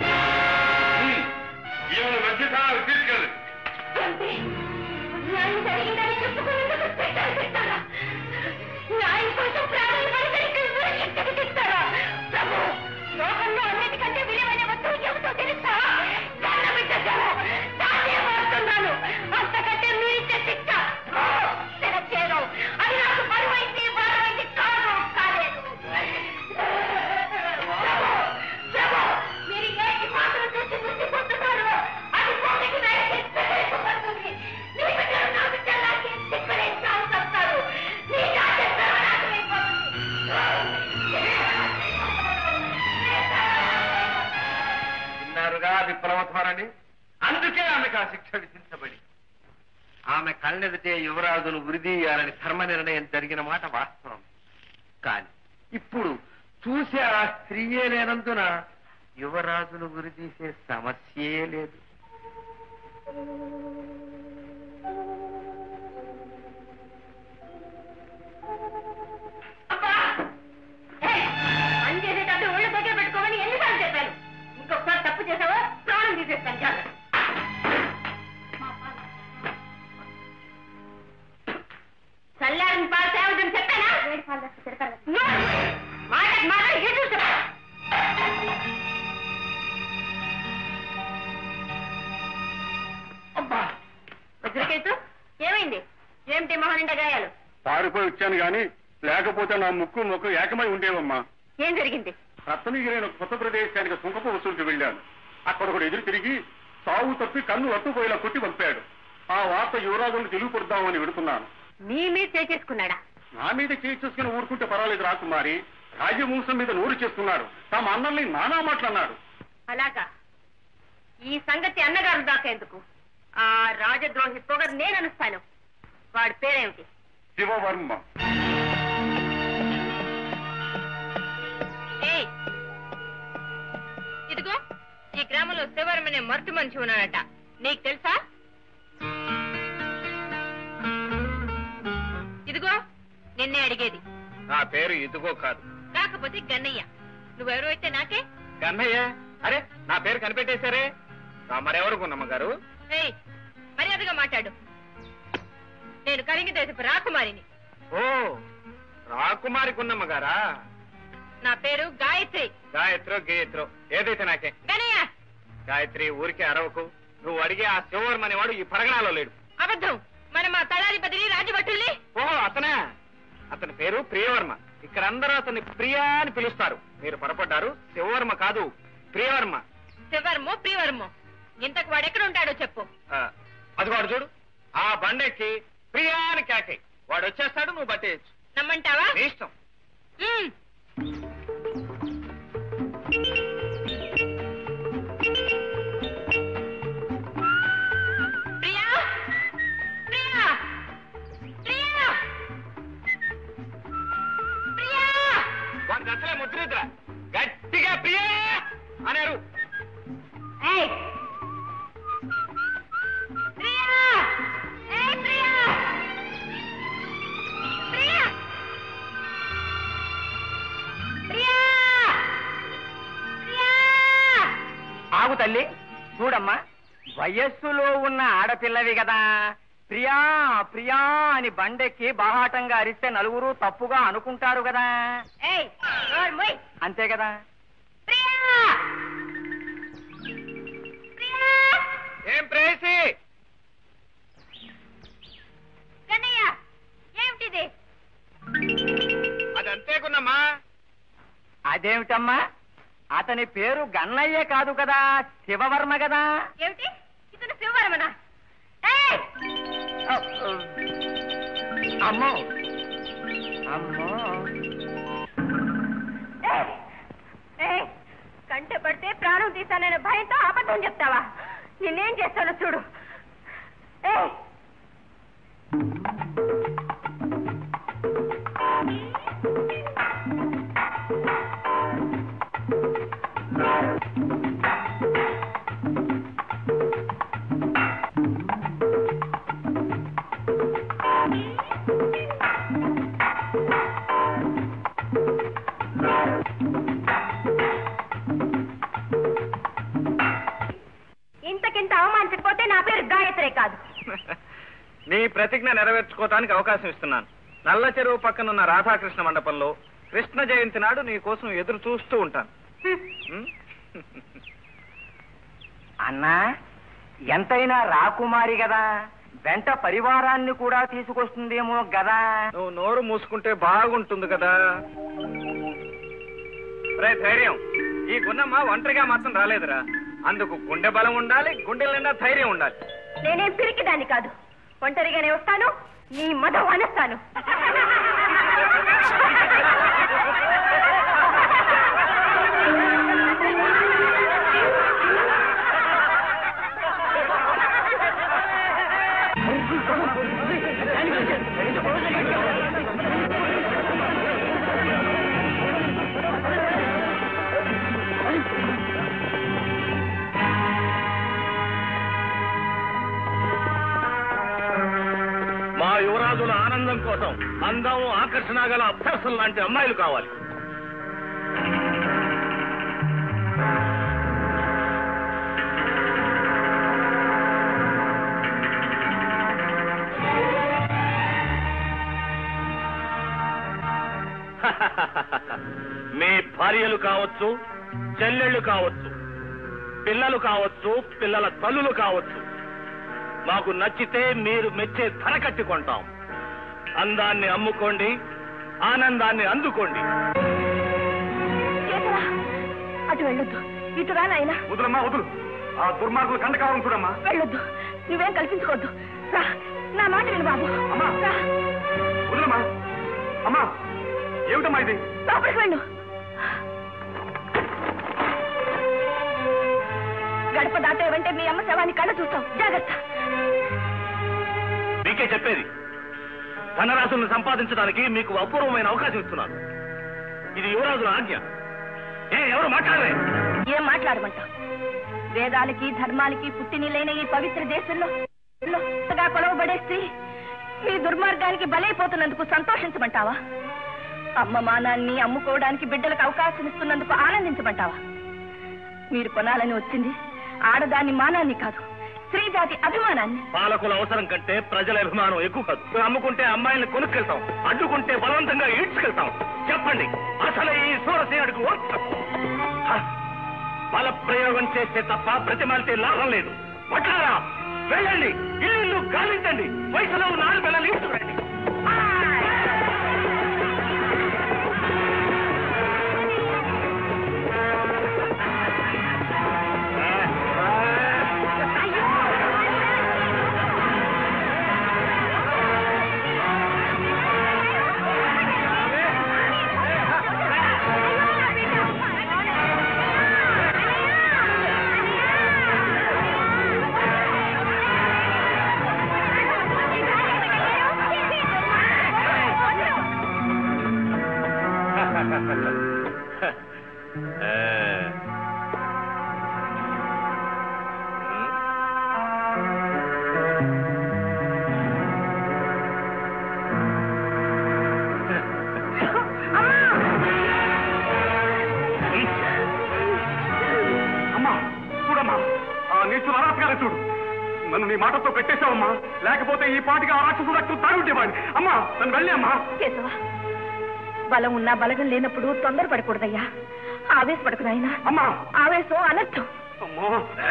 ఈమెను మధ్యస్థానానికి తీసుకెళ్ళి అంటే న్యాయం జరిగిందని చెప్పుకునేందుకు శిక్షలు పెట్టారా న్యాయం కోసం ప్రాణాలు పరిసరికి శిక్షలు తెస్తారా ప్రభు లోకంలో అన్నిటికంటే విలువైన వస్తువు ఏమిటో తెలుసా దండ పెట్టాను దాన్నే వాడుతున్నాను అంతకంటే మీరిచ్చే శిక్ష ఓ, శిరచ్ఛేదం అది నాకు బరువైంది భారమైంది కాదు కాలేదు ప్రభు, ప్రభు, మీరు ఏ మాటలు చూసి మురిసిపోతున్నారో అది భూమికి వేసి పెరిగిపోతుంది. మీ బిడ్డలు నా బిడ్డలాగే తిప్పలేసి చావు తప్పుతారు. మీ రాజ్యం సర్వనాశనమైపోతుంది. విన్నారుగా విప్లవధ్వరని అందుకే ఆమెకు ఆ శిక్ష విధించబడి ఆమె కళ్ళెదిటే యువరాజును ఉరిదీయాలని ధర్మ నిర్ణయం జరిగిన మాట వాస్తవం కాని ఇప్పుడు చూసే ఆ స్త్రీయే లేనందున యువరాజును ఉరిదీసే సమస్యే లేదు అబ్బా! ఏయ్! పని చేసేటప్పుడు ఒళ్ళు దగ్గర పెట్టుకోమని ఎన్నిసార్లు చెప్పాను ఇంకొకసారి తప్పు చేసావా ప్రాణం తీసేస్తాను జాగ్రత్త చల్లారిన పాలు తేవద్దని చెప్పానా మాట మాట ఎదురు చెప్పు. అబ్బా వజ్రకేతు ఏమైంది ఏమిటి మొహనిండా గాయాలు పారిపోయి వచ్చాను గాని లేకపోతే నా ముక్కు ముక్కు ఏకమై ఉండేవమ్మా ఏం జరిగింది రత్నగిరి అనే కొత్త ప్రదేశానికి సుంకపు వసూలుకి వెళ్ళాను అక్కడ ఒకడు ఎదురు తిరిగి సాగు తప్పి కన్ను అట్టుపోయేలా కొట్టి పంపాడు ఆ వార్త యువరాజును తెలుగుపడదామని విడుతున్నాను నీ మీద చేసుకున్నాడా నా మీద చేయి చూసుకుని ఊరుకుంటే పర్వాలేదు రాకుమారి రాజ్యవంశం మీద నూరు చేస్తున్నాడు తమ అన్నల్ని నానా మాటలన్నాడు అలాగా ఈ సంగతి అన్నగారు దాకేందుకు ఆ రాజద్రోహి పొగరు నేను అనుస్తాను వాడి పేరేమిటి శివవర్మ ఏయ్ ఇదిగో ఈ గ్రామంలో శివరం అనే మరుటు మనిషి ఉన్నాడట నీకు తెలుసా ఇదిగో నిన్నే అడిగేది నా పేరు ఇదిగో కాదు కాకపోతే గన్నయ్య నువ్వెవరు అయితే నాకే కన్నయ్య అరే నా పేరు కనిపెట్టేశారే నా మరెవరు గున్నమ్మ గారు ఏయ్ మర్యాదగా మాట్లాడు నేను కలింగ దేశపు రాకుమారిని ఓ రాకుమారి గున్నమ్మ గారా నా పేరు గాయత్రి గాయత్రో గేయత్రో ఏదైతే నాకే గనయ్య గాయత్రి ఊరికే అరవకు నువ్వు అడిగే ఆ శివవర్మ అనేవాడు ఈ పరగణాలో లేడు అబద్ధం మన మా తలారి బదిలీ రాజభటుల్ని ఓహో అతనే అతని పేరు ప్రియవర్మ ఇక్కడ అందరూ అతన్ని ప్రియా అని పిలుస్తారు మీరు పొరపడ్డారు శివవర్మ కాదు ప్రియవర్మ శివర్మో ప్రియవర్మో ఇంతకు వాడెక్కడ ఉంటాడో చెప్పు ఆ, అది వాడు చూడు ఆ బండెక్కి ప్రియా అని కేకై వాడు వచ్చేస్తాడు నువ్వు బట్టేయచ్చు నమ్మంటావా నీ ఇష్టం ఉమ్. ప్రియా ప్రియా ప్రియా ప్రియా వాడికి అసలే ముద్రిద్ర గట్టిగా ప్రియా అన్నారు ఏయ్ ప్రియా ఏయ్ ప్రియా ప్రియా ప్రియా ప్రియా ఆగు తల్లి చూడమ్మా వయస్సులో ఉన్న ఆడపిల్లవి కదా ప్రియా ప్రియా అని బండెక్కి బాహాటంగా అరిస్తే నలుగురు తప్పుగా అనుకుంటారు కదా ఏయ్ నోరు మూయ్ అంతే కదా ప్రియా ప్రియా ఏం ప్రేసి కన్నయ్య ఏమిటిది అది అంతేకున్నమ్మా అదేమిటమ్మా అతని పేరు గన్నయ్య కాదు కదా శివవర్మ కదా ఏమిటి ఇతను శివవర్మనా ఏయ్ అమ్మో అమ్మో ఏయ్! ఏయ్! కంట పడితే ప్రాణం తీస్తాననే భయంతో అబద్ధం చెప్తావా నిన్నేం చేస్తానో చూడు ఏయ్! ఇంతకింత అవమానించకపోతే నా పేరు గాయత్రే కాదు నీ ప్రతిజ్ఞ నెరవేర్చుకోవటానికి అవకాశం ఇస్తున్నాను నల్ల చెరువు పక్కనున్న రాధాకృష్ణ మండపంలో కృష్ణ జయంతి నాడు నీ కోసం ఎదురు చూస్తూ ఉంటాను ఉం? అన్నా ఎంతైనా రాకుమారి కదా వెంట పరివారాన్ని కూడా తీసుకొస్తుందేమో గదా నువ్వు నోరు మూసుకుంటే బాగుంటుంది కదా రే ధైర్యం ఈ గున్నమ్మ ఒంటరిగా మాత్రం రాలేదురా అందుకు గుండె బలం ఉండాలి గుండెల నిండా ధైర్యం ఉండాలి నేనేం పిరికిదాన్ని కాదు ఒంటరిగానే వస్తాను నీ మధం అనేస్తాను మా యువరాజుల ఆనందం కోసం అందం ఆకర్షణ గల అభ్యర్థులు లాంటి అమ్మాయిలు కావాలి మీ భార్యలు కావచ్చు చెల్లెళ్ళు కావచ్చు పిల్లలు కావచ్చు పిల్లల తల్లులు కావచ్చు మాకు నచ్చితే మీరు మెచ్చే ధర కట్టి కొంటాం అందాన్ని అమ్ముకోండి ఆనందాన్ని అందుకోండి చేతరా అటు వెళ్ళొద్దు ఇటు రా నాయనా వదులమ్మా వదులు ఆ దుర్మార్గులు కండ కావాలని చూడమ్మా వెళ్ళొద్దు నువ్వేం కల్పించుకోవద్దు రా నా మాట విను బాబు అమ్మా. రా వదులమ్మా అమ్మా ఏమిటమ్మా ఇది లోపలికి వెళ్ళు గడప దాటేవంటే మీ అమ్మ శవాన్ని కళ్ళ చూస్తాం జాగ్రత్త మీకే చెప్పేది ధనరాశులను సంపాదించడానికి మీకు అపూర్వమైన అవకాశం ఇస్తున్నాను ఇది యువరాజుల ఆజ్ఞ ఏ ఎవరు మాట్లాడలే ఏం మాట్లాడమంటావు వేదాలకి ధర్మాలకి పుట్టినిలైన ఈ పవిత్ర దేశంలో లో కొత్తగా కొలవబడే స్త్రీ మీ దుర్మార్గానికి బలైపోతున్నందుకు సంతోషించమంటావా అమ్మ మానాన్ని అమ్ముకోవడానికి బిడ్డలకు అవకాశం ఇస్తున్నందుకు ఆనందించమంటావా మీరు కొనాలని వచ్చింది ఆడదాని మానాన్ని కాదు స్త్రీ జాతి అభిమానాన్ని పాలకుల అవసరం కంటే ప్రజల అభిమానం ఎక్కువ కాదు నువ్వు అమ్ముకుంటే అమ్మాయిని కొనుక్కెళ్తాం అడ్డుకుంటే బలవంతంగా ఈడ్చుకెళ్తాం చెప్పండి అసలు ఈ సూరసేనుడికి ఓర్పు తక్కువ. హ! బల ప్రయోగం చేస్తే తప్ప ప్రతిమాలితే లాభం లేదు పట్టారా వెళ్ళండి ఇల్లు గాలించండి వయసులో ఉన్న ఆడపిల్లలు ఈడ్చుకురండి అమ్మా చూడమ్మా ఆ నీచుల అరాత్కారం చూడు నన్ను నీ మాటతో పెట్టేశావమ్మా లేకపోతే ఈ పాటికి ఆ రాక్షసు రక్తం తాగుంటేవాడిని అమ్మా నన్ను వెళ్ళి అమ్మా కేశవ బలం ఉన్నా బలగం లేనప్పుడు తొందరపడకూడదయ్యా ఆవేశపడకు నాయనా అమ్మా ఆవేశం అనర్థం అమ్మా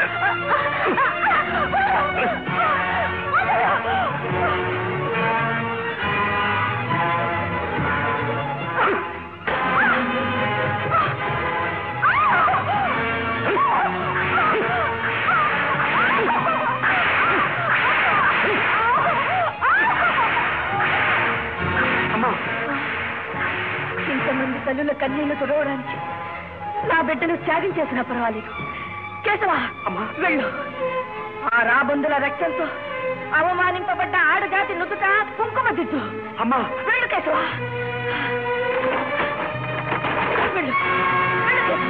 అమ్మా ఇంతమంది తల్లుల కన్నీళ్లు తుడవడానికి నా బిడ్డను త్యాగం చేసినా పర్వాలేదు కేశవ వెళ్ళు ఆ రాబందుల రక్తంతో అవమానింపబడ్డ ఆడజాతి నుదుట కుంకుమ దిద్దు అమ్మా వెళ్ళు కేశవ వెళ్ళు వెళ్ళు కేశవ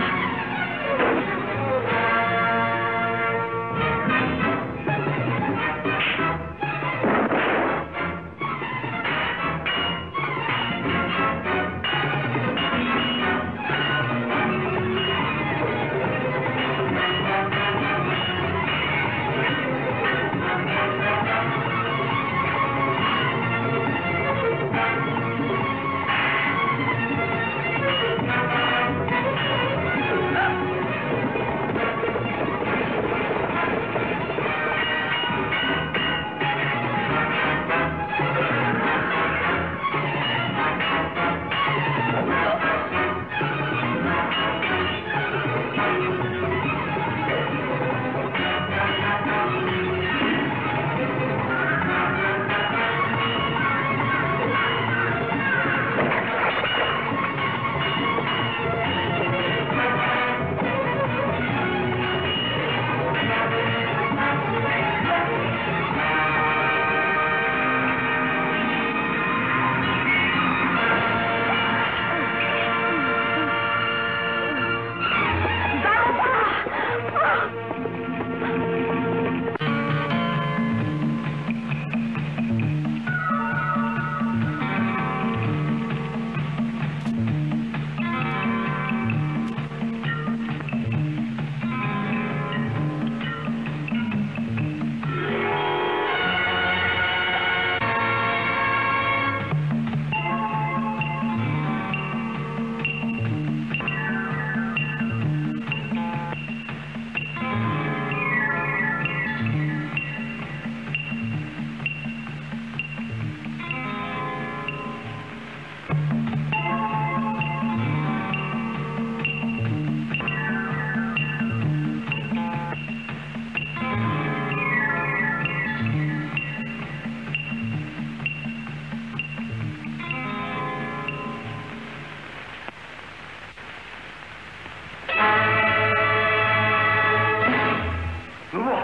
నువ్వు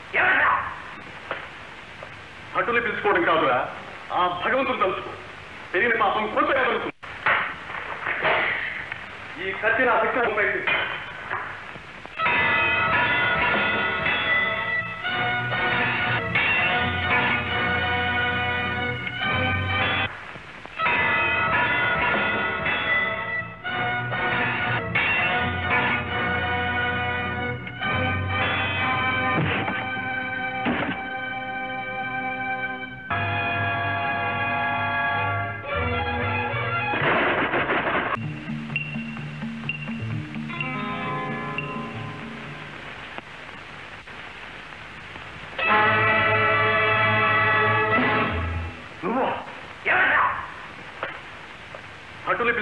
భటులు పిలుచుకోవడం కాదురా ఆ భగవంతుడు తలుచుకో పెరిగిన పాపం కొంత కలుగుతుంది ఈ కత్తి నా శిక్షణ ప్రయత్నించు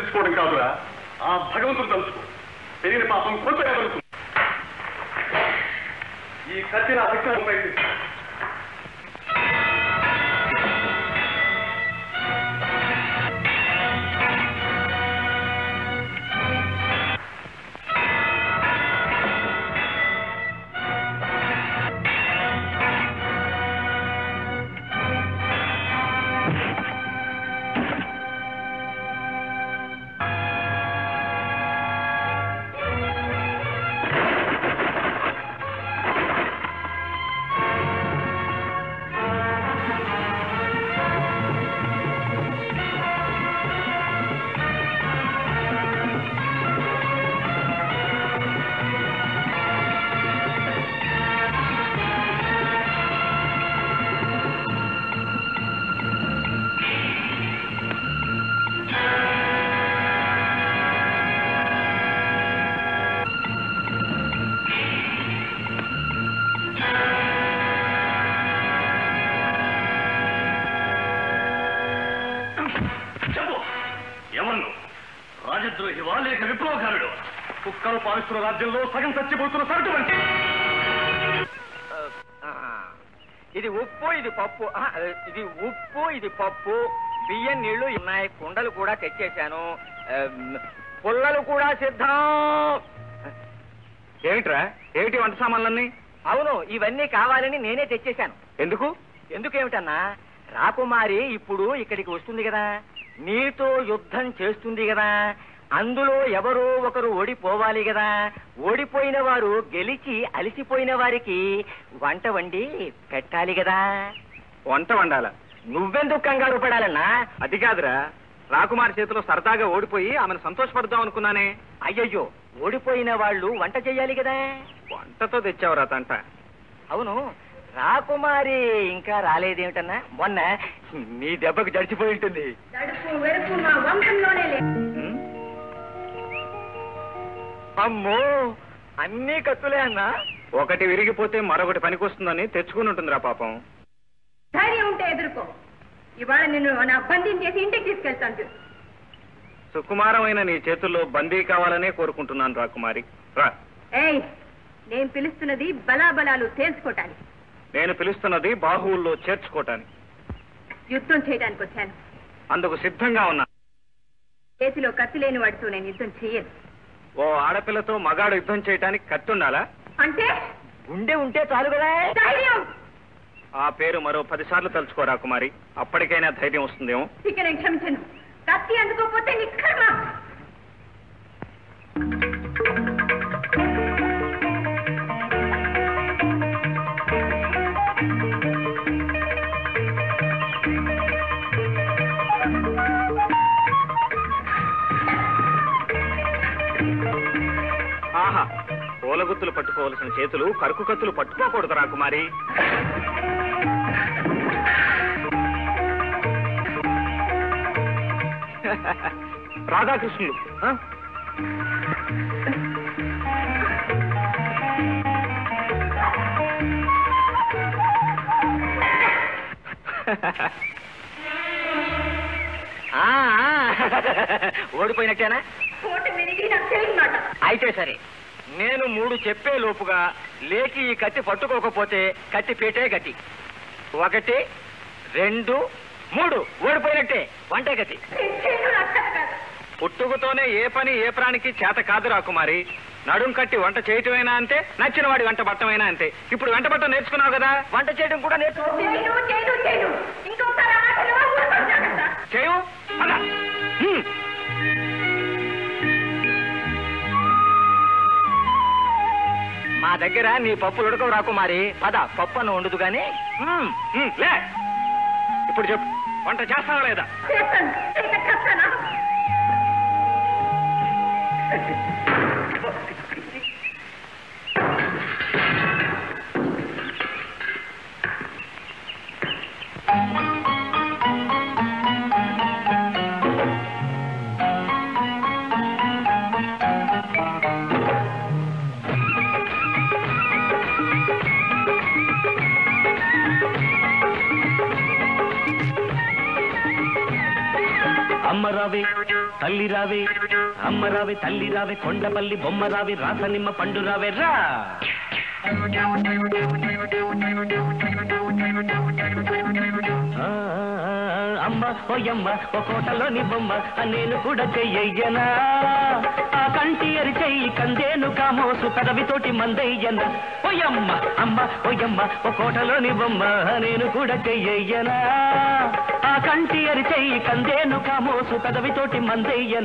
తెలుసుకోవడం కాదురా ఆ భగవంతుడు తలుచుకో తెలియని పాపం కొంతగా తలుచుకో ఈ కత్తి నా శిక్షణ ఉపయోగించు చెప్పు ఎవరు రాజద్రోహివా లేక విప్లవకారుడు కుక్కలు పాలిస్తున్న రాజ్యంలో సగం చచ్చిపోతున్న సరటు వంటి ఆ, ఇది ఉప్పు ఇది పప్పు ఆ, ఇది ఉప్పు ఇది పప్పు బియ్యం నీళ్లు ఉన్నాయి కుండలు కూడా తెచ్చేశాను ఆ, పుల్లలు కూడా సిద్ధం ఏమిట్రా ఏమిటి వంట సామాన్లన్నీ అవును ఇవన్నీ కావాలని నేనే తెచ్చేశాను ఎందుకు ఎందుకేమిటన్నా రాకుమారి ఇప్పుడు ఇక్కడికి వస్తుంది కదా నీతో యుద్ధం చేస్తుంది కదా అందులో ఎవరో ఒకరు ఓడిపోవాలి కదా ఓడిపోయిన వారు గెలిచి అలిసిపోయిన వారికి వంట వండి పెట్టాలి కదా వంట వండాల నువ్వెందుకు కంగారు పడాలన్నా అది కాదురా రాకుమారి చేతిలో సరదాగా ఓడిపోయి ఆమెను సంతోషపడదాం అనుకున్నానే అయ్యయ్యో ఓడిపోయిన వాళ్ళు వంట చెయ్యాలి కదా వంటతో తెచ్చావురా తంట అవును రాకుమారి ఇంకా రాలేదేమిటన్నా మొన్న నీ దెబ్బకు జడిచిపోయి ఉంటుంది తడుపు వెరుపు మా వంశంలోనే లేదు ఉమ్, అమ్మో అన్నీ కత్తులే అన్నా ఒకటి విరిగిపోతే మరొకటి పనికొస్తుందని తెచ్చుకుని ఉంటుందిరా పాపం ధైర్యం ఉంటే ఎదుర్కో ఇవాళ నిన్ను నా బందీని చేసి ఇంటికి తీసుకెళ్తాను చూడు. సుకుమారమైన నీ చేతుల్లో బందీ కావాలనే కోరుకుంటున్నాను రాకుమారి రా ఏయ్ నేను పిలుస్తున్నది బలాబలాలు తేల్చుకోవటానికి నేను పిలుస్తున్నది బాహువుల్లో చేర్చుకోవటానికి యుద్ధం చేయడానికి వచ్చాను అందుకు సిద్ధంగా ఉన్నా చేతిలో కత్తి లేని వాడితో నేను యుద్ధం చెయ్యను ఓ ఆడపిల్లతో మగాడు యుద్ధం చేయటానికి కత్తుండాలా అంటే గుండె ఉంటే చాలు కదా ధైర్యం ఆ పేరు మరో పదిసార్లు తలుచుకోరా కుమారి అప్పటికైనా ధైర్యం వస్తుందేమో ఇక నేను క్షమించను కత్తి అందుకోపోతే నీ కర్మ ఆహా పూలగుత్తులు పట్టుకోవలసిన చేతులు కరుకు కత్తులు పట్టుకోకూడదురా కుమారి రాధాకృష్ణులు ఆ? ఆ, ఆ. ఓడిపోయినట్టేనా కోట వినిగి నాకు తెలియదు మాట అయితే సరే నేను మూడు చెప్పే లోపుగా లేచి ఈ కత్తి పట్టుకోకపోతే కత్తి పేటే గతి ఒకటి రెండు మూడు ఓడిపోయినట్టే వంటే గతి నేను చేయను నాకు చేత కాదు. పుట్టుకతోనే ఏ పని ఏ ప్రాణికి చేత కాదురా కుమారి నడుం కట్టి వంట చేయటమైనా అంతే నచ్చిన వాడి వంట పట్టమైనా అంతే ఇప్పుడు వెంట పట్టం నేర్చుకున్నావు కదా వంట చేయడం కూడా నేర్చుకో చేయను చేయను చేయను ఇంకొకసారి ఆ మాటలు ఊరుకోను జాగ్రత్త చేయు పద. హ్మ్. మా దగ్గర నీ పప్పులు ఉడకవు రాకుమారి పద పప్పు అన్న వండుదు గాని హ్మ్. హ్మ్. లే ఇప్పుడు చెప్పు వంట చేస్తావా లేదా చేస్తాను చేయక చేస్తానా అమ్మ రావే తల్లి రావే అమ్మ రావే తల్లి రావే కొండపల్లి బొమ్మ రావే రాసనిమ్మ పండు రావే రా ఆ, అమ్మ ఓయమ్మ ఓ కోటలోని బొమ్మ ఆ నేను కూడా చెయ్యనా ఆ కంటి అరి చెయ్యి కందేను కామోసు కదవితోటి మందయ్యన ఓయమ్మ అమ్మ ఓయమ్మ ఓ కోటలోని బొమ్మ ఆ నేను కూడా చెయ్యనా ఆ కంటి అరి చెయ్యి కందేను కామోసు కదవితోటి మందయ్యన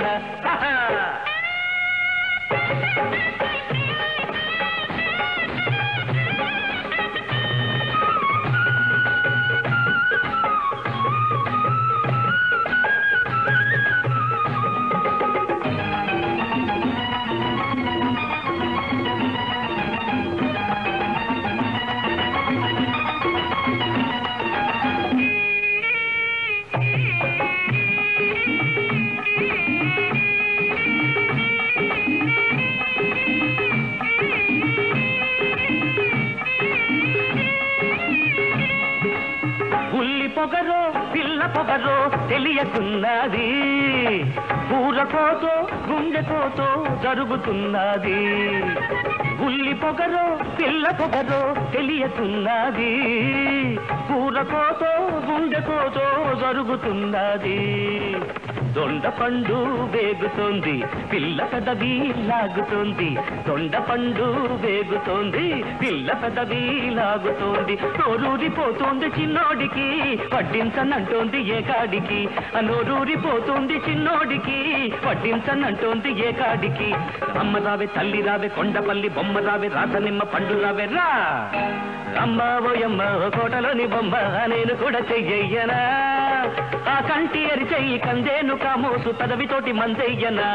ఉల్లి పొగరో పిల్ల పొగరో తెలియకున్నది పూరకోతో గుండెకోతో జరుగుతున్నది ఉల్లి పొగరో పిల్ల పొగరో తెలియకున్నది పూరకోతో గుండెకోతో జరుగుతున్నది దొండ పండు వేగుతోంది పిల్ల పెదవి లాగుతోంది దొండ పండు వేగుతోంది పిల్ల పెదవి లాగుతోంది నోరూరిపోతోంది చిన్నోడికి వడ్డించనంటోంది ఏ కాడికి ఆ నోరూరిపోతుంది చిన్నోడికి వడ్డించనంటోంది ఏ కాడికి అమ్మ రావే తల్లి రావే కొండపల్లి బొమ్మ రావే రాసనిమ్మ పండు రావే రా అమ్మ ఓయమ్మ ఓ కోటలోని బొమ్మ నేను కూడా చెయ్యనా ఆ కంటి అరి చెయ్యి కందేను కామోసు పదవితోటి మందెయ్యనా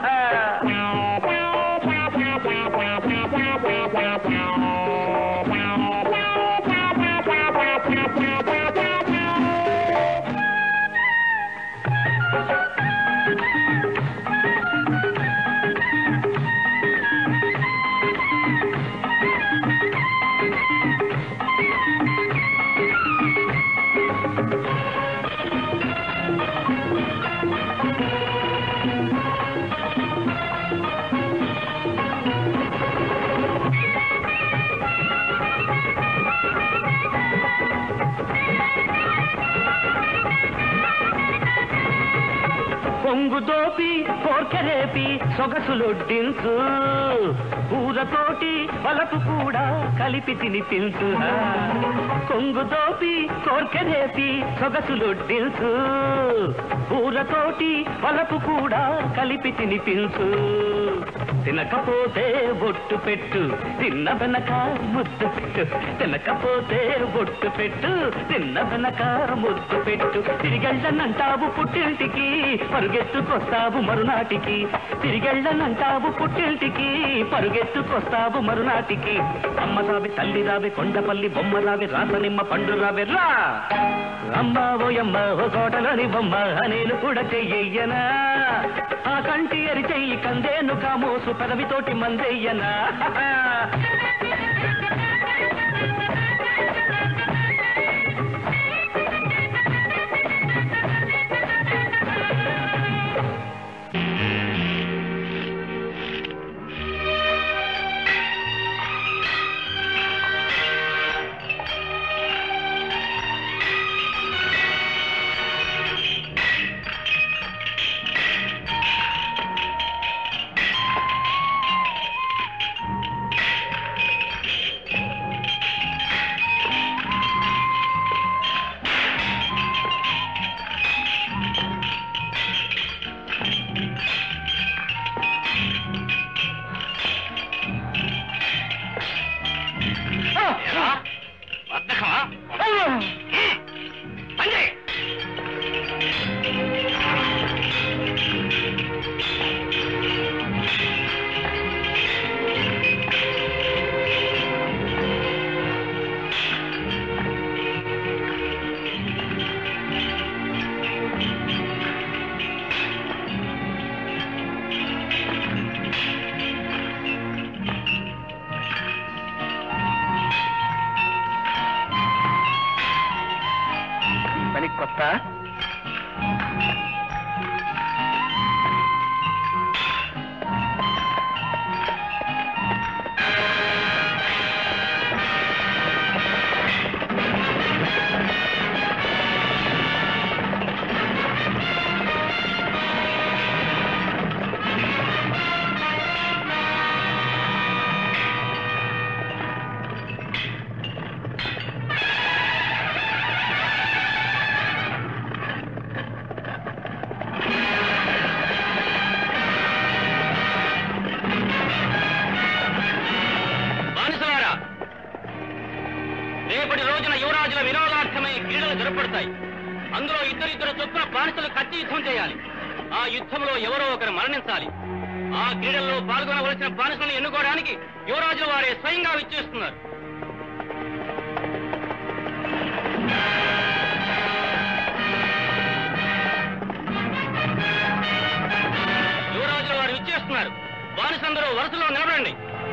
కొంగు దోపి కోర్కెరేపి సొగసులొడ్డించు ఊరతోటి వలపు కూడా కలిపి తినిపించు కొంగు దోపి కోర్కెరేపి సొగసులొడ్డించు ఊరతోటి వలపు కూడా కలిపి తినిపించు తినకపోతే బొట్టు పెట్టు తిన్న వెనక ముద్దు పెట్టు తినకపోతే బొట్టు పెట్టు తిన్న వెనక ముద్దు పెట్టు తిరిగెళ్ళనంటావు పుట్టింటికి పరుగెత్తుకొస్తావు మరునాటికి తిరిగెళ్ళనంటావు పుట్టింటికి పరుగెత్తుకొస్తావు మరునాటికి అమ్మ రావి తల్లి రావి కొండపల్లి బొమ్మ రావి రాసనిమ్మ పండు రావి రా అమ్మ ఓయమ్మ ఓ కోటలోని బొమ్మ నేను కూడా చెయ్యనా ఆ కంటి అరి చెయ్యి కందేను కామోసు పదవితోటి మందెయ్యనా పని కొత్త ఇద్దరిద్దరు చొప్పున బానిసలు కత్తి యుద్ధం చేయాలి ఆ యుద్ధంలో ఎవరో ఒకరు మరణించాలి ఆ క్రీడల్లో పాల్గొనవలసిన బానిసలను ఎన్నుకోవడానికి యువరాజుల వారే స్వయంగా విచ్చేస్తున్నారు యువరాజుల వారు విచ్చేస్తున్నారు బానిసందరూ వరుసలో నిలబడండి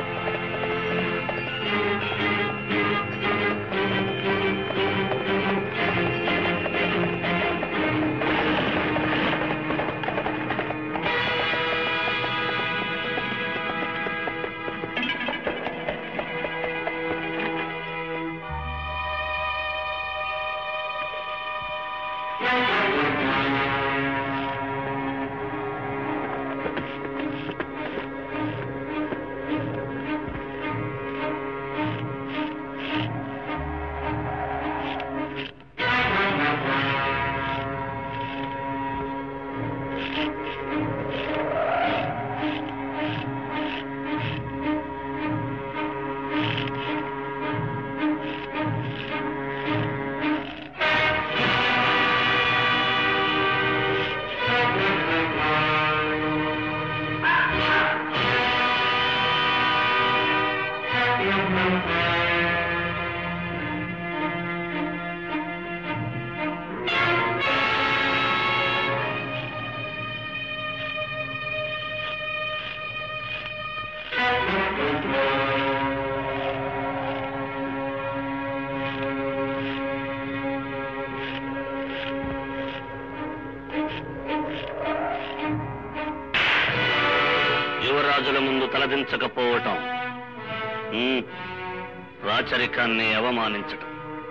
యువరాజుల ముందు తలదించకపోవటం ఉమ్, రాచరికాన్ని అవమానించటం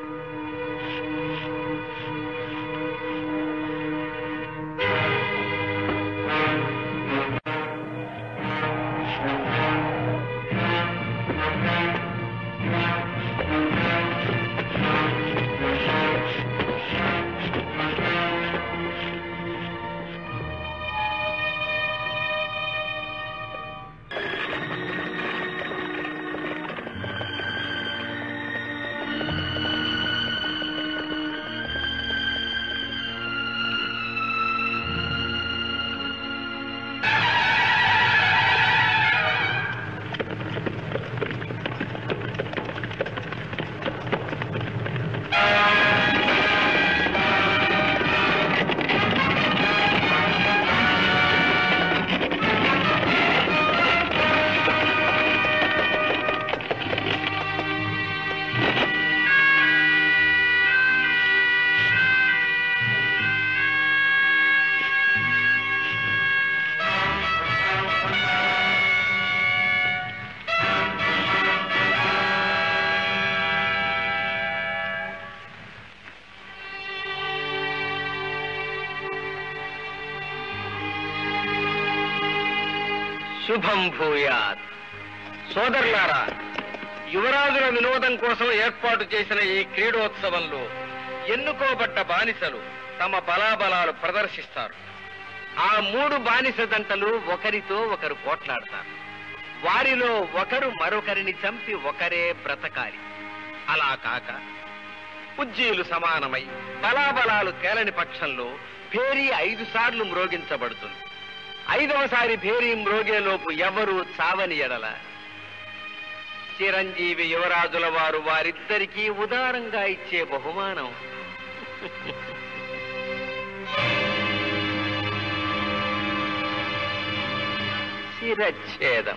శుభం భూయాత్ సోదరులారా యువరాజుల వినోదం కోసం ఏర్పాటు చేసిన ఈ క్రీడోత్సవంలో ఎన్నుకోబడ్డ బానిసలు తమ బలాబలాలు ప్రదర్శిస్తారు ఆ మూడు బానిస దంటలు ఒకరితో ఒకరు పోట్లాడతారు వారిలో ఒకరు మరొకరిని చంపి ఒకరే బ్రతకాలి అలా కాక ఉజ్జీలు సమానమై బలాబలాలు తేలని పక్షంలో భేరీ ఐదు సార్లు మ్రోగించబడుతుంది ఐదవసారి భేరీ మ్రోగేలోపు ఎవరు చావని ఎడల చిరంజీవి యువరాజుల వారు వారిద్దరికీ ఉదారంగా ఇచ్చే బహుమానం శిరచ్ఛేదం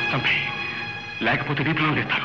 చంపే లేకపోతే దీపంలో తెస్తారు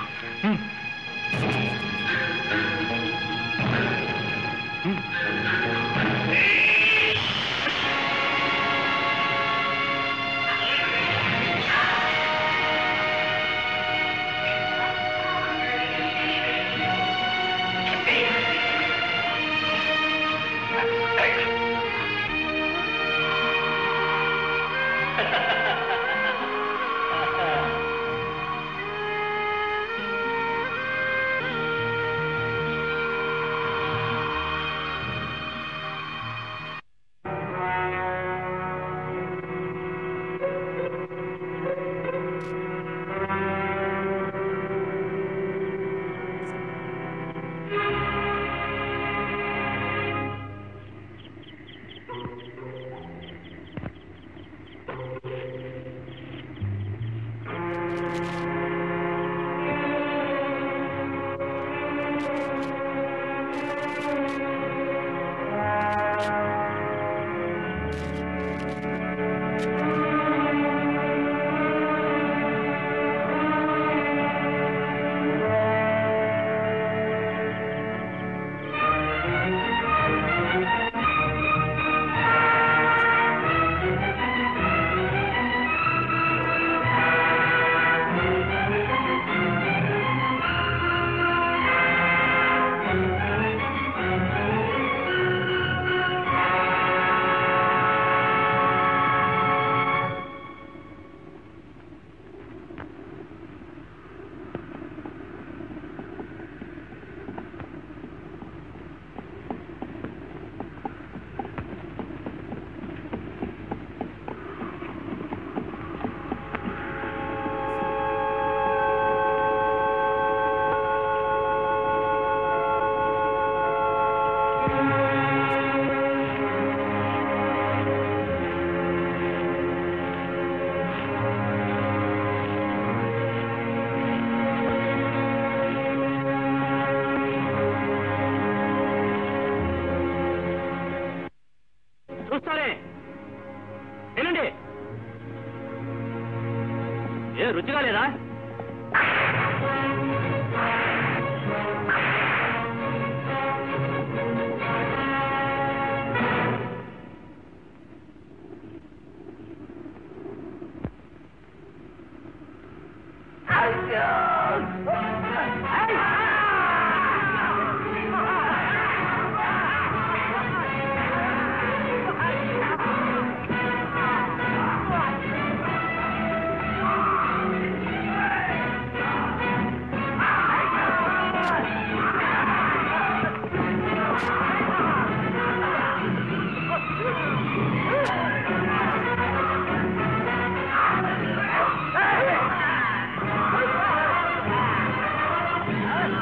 చూస్తారే వినండి ఏ రుచిగా లేదా ఆ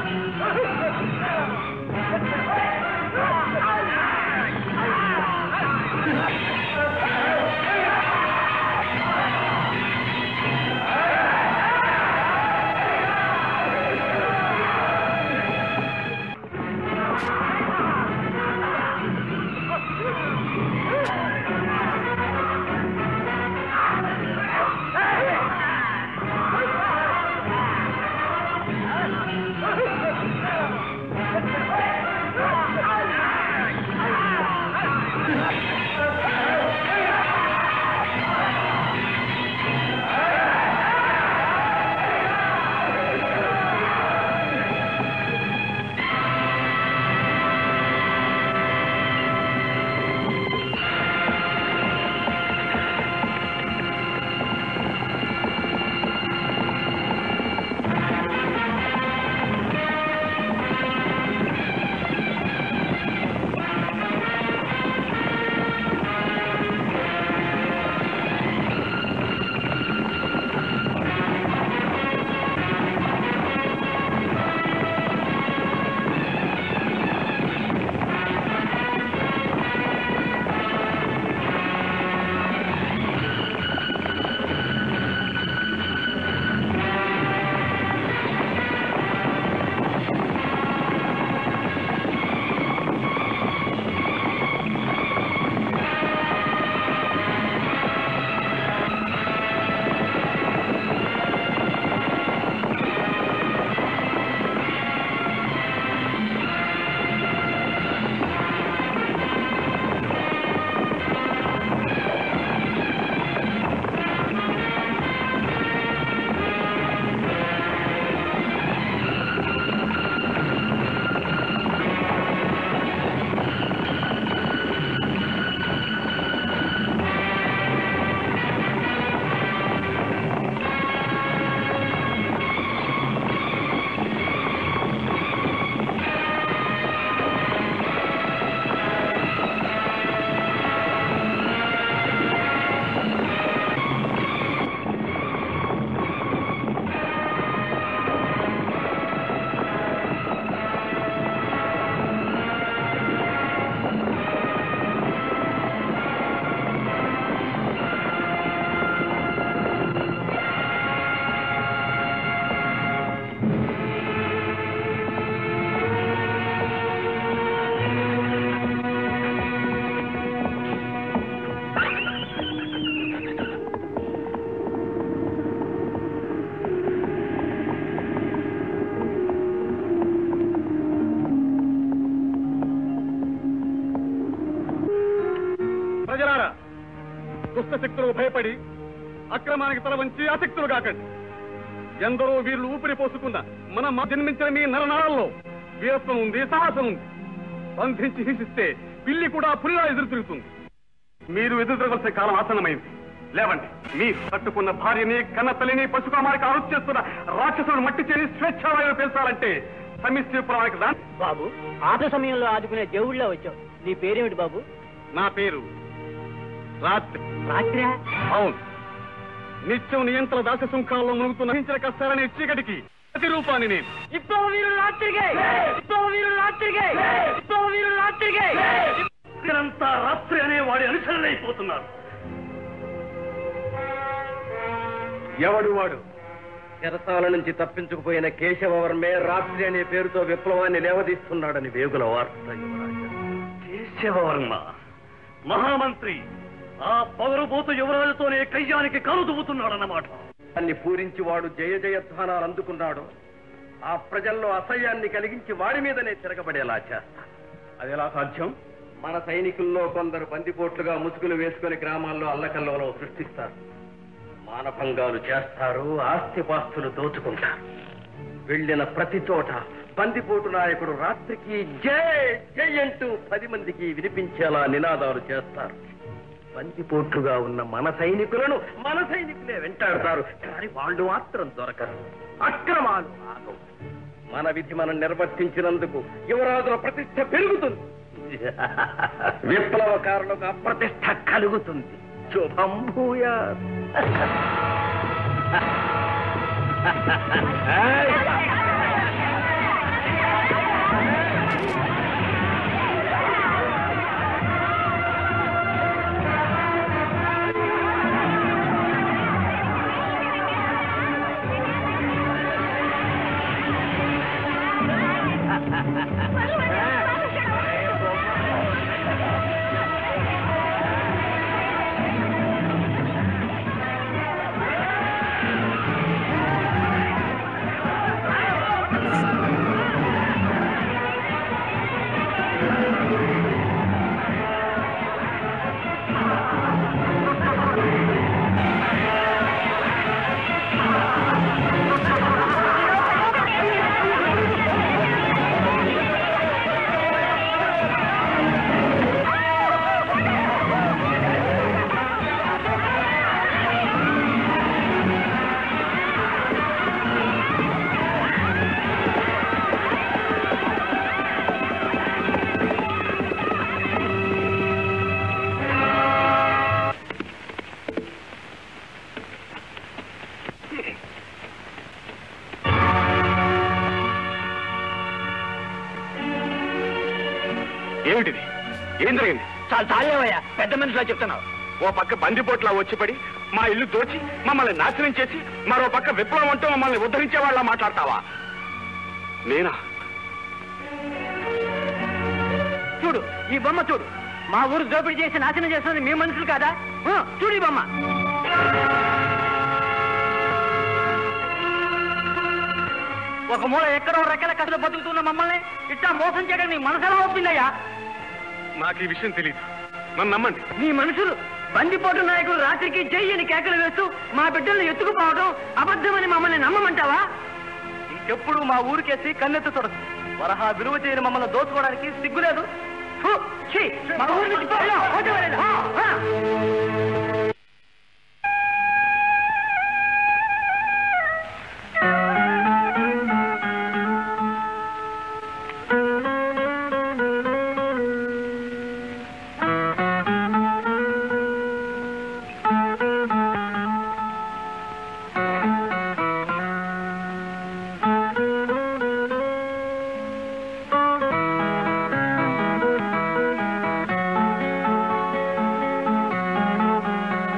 దుష్ట శక్తులకు భయపడి అక్రమానికి తల వంచి అశక్తులు కాకండి ఎందరో వీరులు ఊపిరి పోసుకున్న మన మ- జన్మించిన మీ నరనాళల్లో వీరత్వం ఉంది సాహసం ఉంది బంధించి హింసిస్తే పిల్లి కూడా పులిలా ఎదురు తిరుగుతుంది మీరు ఎదురు తిరగవలసిన కాలం ఆసన్నమైంది లేవండి మీరు కట్టుకున్న భార్యని కన్న తల్లిని పశుకామారికి ఆరోగ్య చేస్తున్న రాక్షసులను మట్టి చేసి స్వేచ్ఛావాయువు పెంచాలంటే సమిష్టిపురానికి రా బాబు ఆట సమయంలో ఆదుకునే దేవుళ్ళ వచ్చావు నీ పేరేమిటి బాబు నా పేరు రాత్రి రాత్రి అవును నిత్యం నియంత్రణ దాస సుంకాల్లో మునుగుతూ నహించిన కష్టాలనే చీకటికి ప్రతి రూపాన్ని నేను ఇప్పుడు వీరు రాత్రికే ఇప్పుడు వీరు రాత్రికే ఇప్పుడు వీరు రాత్రికే అంతా రాత్రి అనే వాడి అనుసరణ అయిపోతున్నారు ఎవడు వాడు చెరసాల నుంచి తప్పించుకుపోయిన కేశవవర్మే రాత్రి అనే పేరుతో విప్లవాన్ని లేవదీస్తున్నాడని వేగుల వార్త యువరాజా. కేశవవర్మ మహామంత్రి ఆ పవరబోతు యువరాజుతోనే కయ్యానికి కలు దువ్వుతున్నాడన్నమాట దాన్ని పూరించి వాడు జయ జయధ్వానాలు అందుకున్నాడు ఆ ప్రజల్లో అసహ్యాన్ని కలిగించి వాడి మీదనే తిరగబడేలా చేస్తా అది ఎలా సాధ్యం మన సైనికుల్లో కొందరు బందిపోట్లుగా ముసుగులు వేసుకుని గ్రామాల్లో అల్లకల్లోలో సృష్టిస్తారు మానభంగాలు చేస్తారు ఆస్తిపాస్తులు దోచుకుంటారు వెళ్ళిన ప్రతి చోట బందిపోటు నాయకుడు రాత్రికి జై జై అంటూ పది మందికి వినిపించేలా నినాదాలు చేస్తారు బందిపోట్లుగా ఉన్న మన సైనికులను మన సైనికులే వెంటాడతారు కానీ వాళ్ళు మాత్రం దొరకరు అక్రమాలు ఆగవు మన విధి మనం నిర్వర్తించినందుకు యువరాజుల ప్రతిష్ట పెరుగుతుంది విప్లవకారులకు అప్రతిష్ట కలుగుతుంది శుభం భూయా ఏమిటిది ఏం జరిగింది చాలా చాలేవయ్యా పెద్ద మనిషిలా చెప్తున్నావు ఓ పక్క బందిపోట్లా వచ్చిపడి మా ఇల్లు దోచి మమ్మల్ని నాశనం చేసి మరో పక్క విప్లవం అంటూ మమ్మల్ని ఉద్ధరించే వాళ్ళ మాట్లాడతావా నేనా చూడు ఈ బొమ్మ చూడు మా ఊరు దోపిడీ చేసి నాశనం చేస్తుంది మీ మనుషులు కాదా ఆ, చూడు ఈ బొమ్మ ఒక మూల ఎక్కడో రెక్కల కథలు బతుకుతున్న మమ్మల్ని ఇట్టా మోసం చేయడం నీ మనసెలా ఒప్పిందయ్యా నాకు ఈ విషయం తెలియదు నన్ను నమ్మండి నీ మనుషులు బందిపోటు నాయకులు రాత్రికి చెయ్యని కేకలు వేస్తూ మా బిడ్డలను ఎత్తుకుపోవడం అబద్ధమని మమ్మల్ని నమ్మమంటావా ఇంకెప్పుడు మా ఊరికేసి కన్నెత్తు చూడదు వరహా విలువ చేయని మమ్మల్ని దోచుకోవడానికి సిగ్గులేదు ఫు, ఛీ, మా ఊరి నుంచి పో, వెళ్ళు, పోతే వెళ్ళండి. ఆ, ఆ. ఆ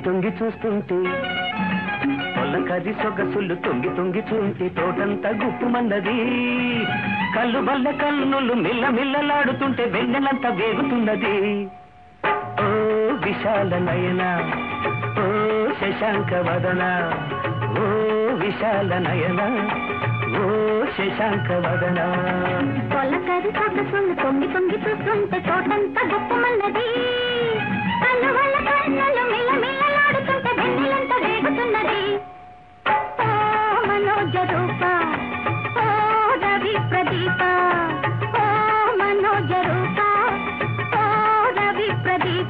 తొంగి చూస్తుంటే పొల్లకది సొగసులు తొంగి తొంగి చూంటే తోటంతా గుప్పుమన్నది కళ్ళు బల్ల కన్నులు మిల్ల మిల్లలాడుతుంటే వెన్నెలంతా వేగుతున్నది ఓ విశాల నయన ఓ శశాంక వదన ఓ విశాల నయన ఓ శశాంక వదన పొలకరి సొగసులు తొంగి తొంగి చూస్తుంటే తోటంతా గొప్పమన్నది కళ్ళు వల్ల కన్నులు మిల్ల మిల్లలాడుతుంటే వెన్నెలంత వేగుతున్నది ఓ మనోజ రూప ఓ రవి ప్రదీప ఓ మనోజ రూప ఓ రవి ప్రదీప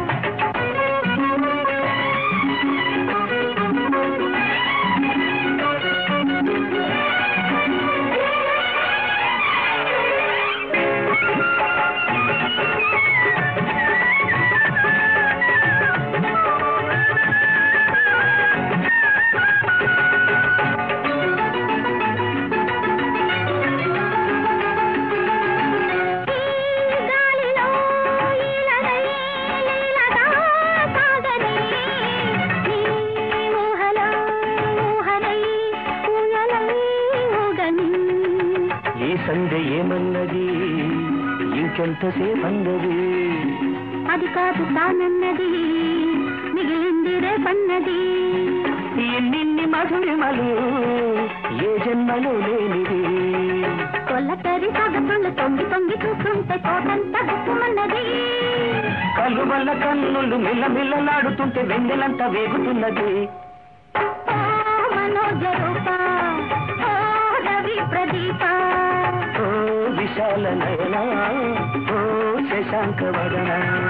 గాలిలో ఈలనై లీలగా సాగని నీ ఊహలో ఊహనై ఊయలై ఊగని ఈ సంధ్య ఏమన్నది ఇంకెంతసేపన్నది అది కాదు తానన్నది మిగిలింది రేపన్నది ఎన్నిన్ని మధురిమలు ఏ జన్మలో లేనిది కొల్లకరి సగసులు తొంగి తొంగి చూస్తుంటే తోటంతా గుప్పమన్నది కళ్ళు వల్ల కన్నులు మిల్ల మిల్లలాడుతుంటే వెన్నెలంతా వేగుతున్నది ఓ మనోజ రూప ఓ రవి ప్రదీప ఓ విశాల నయన ఓ శశాంక వదన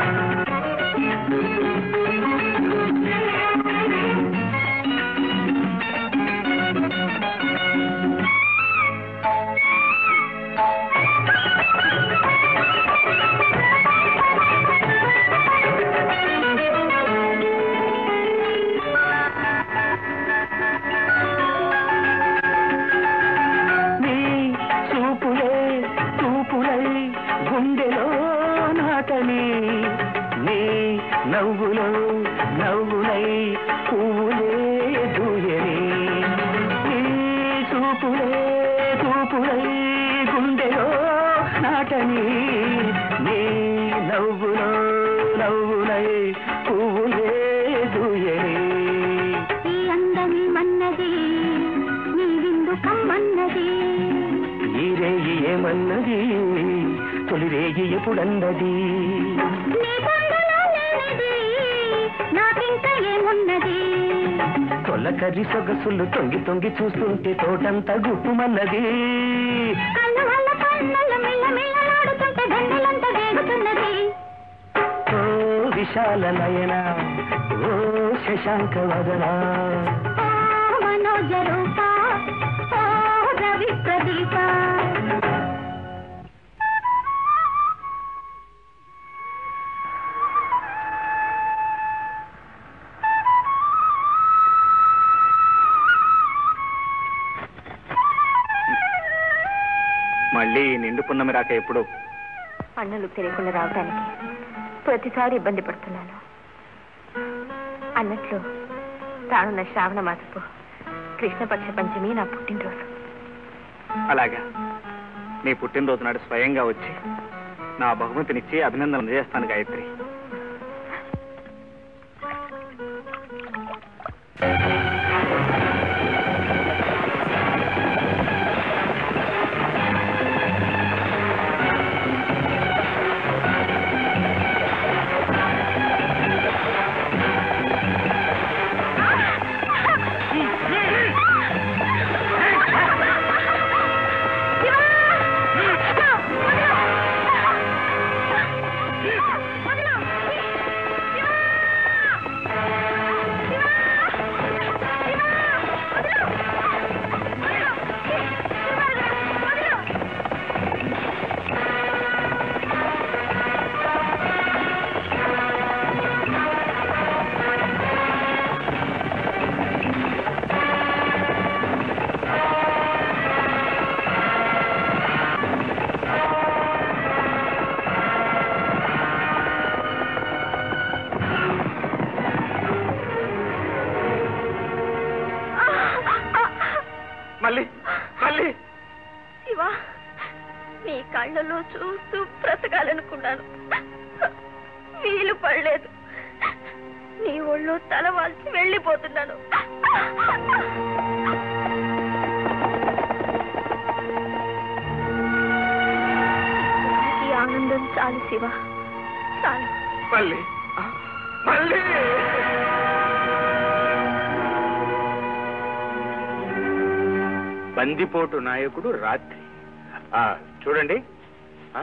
నీ చూపులే చూపులై గుండెలో నాటని నీ నవ్వులో నవ్వులై పువ్వులే దూయని నీ చూపులే చూపులై గుండెలో నాటని నీ నవ్వులో నవ్వులై పువ్వులే దూయని ఈ అందమి మన్నది నీ విందు కమ్మన్నది ఈ రేగి ఏమన్నది తొలి రేగి ఎప్పుడన్నది నీ పొందలో లేనిది నాకింక ఏమున్నది తొలకరి సొగసులు తొంగి తొంగి చూస్తుంటే తోటంతా గుప్పుమన్నది కళ్ళు వల్ల కన్నులు మిల్ల మిల్లలాడుతుంటే వెన్నెలంత వేగుతున్నది ఓ విశాల నయన ఓ శశాంక వదన ఓ మనోజ రూప ఓ రవి ప్రదీప మళ్ళీ ఈ నిండు పున్నమి రాక ఎప్పుడు అన్నలు తెలియకుండా రావడానికి ప్రతిసారి ఇబ్బంది పడుతున్నాను అన్నట్లు రానున్న శ్రావణ మాసపు కృష్ణపక్ష పంచమి నా పుట్టినరోజు అలాగా నీ పుట్టినరోజు నాడు స్వయంగా వచ్చి నా బహుమతినిచ్చి అభినందనలు చేస్తాను గాయత్రి శివ! అనుకున్నాను వీలు పడలేదు నీ ఒళ్ళో తల వాల్చి వెళ్ళిపోతున్నాను ఈ ఆనందం చాలు శివ చాలు మళ్ళీ మళ్ళీ బందిపోటు నాయకుడు రాత్రి ఆ, చూడండి ఆ?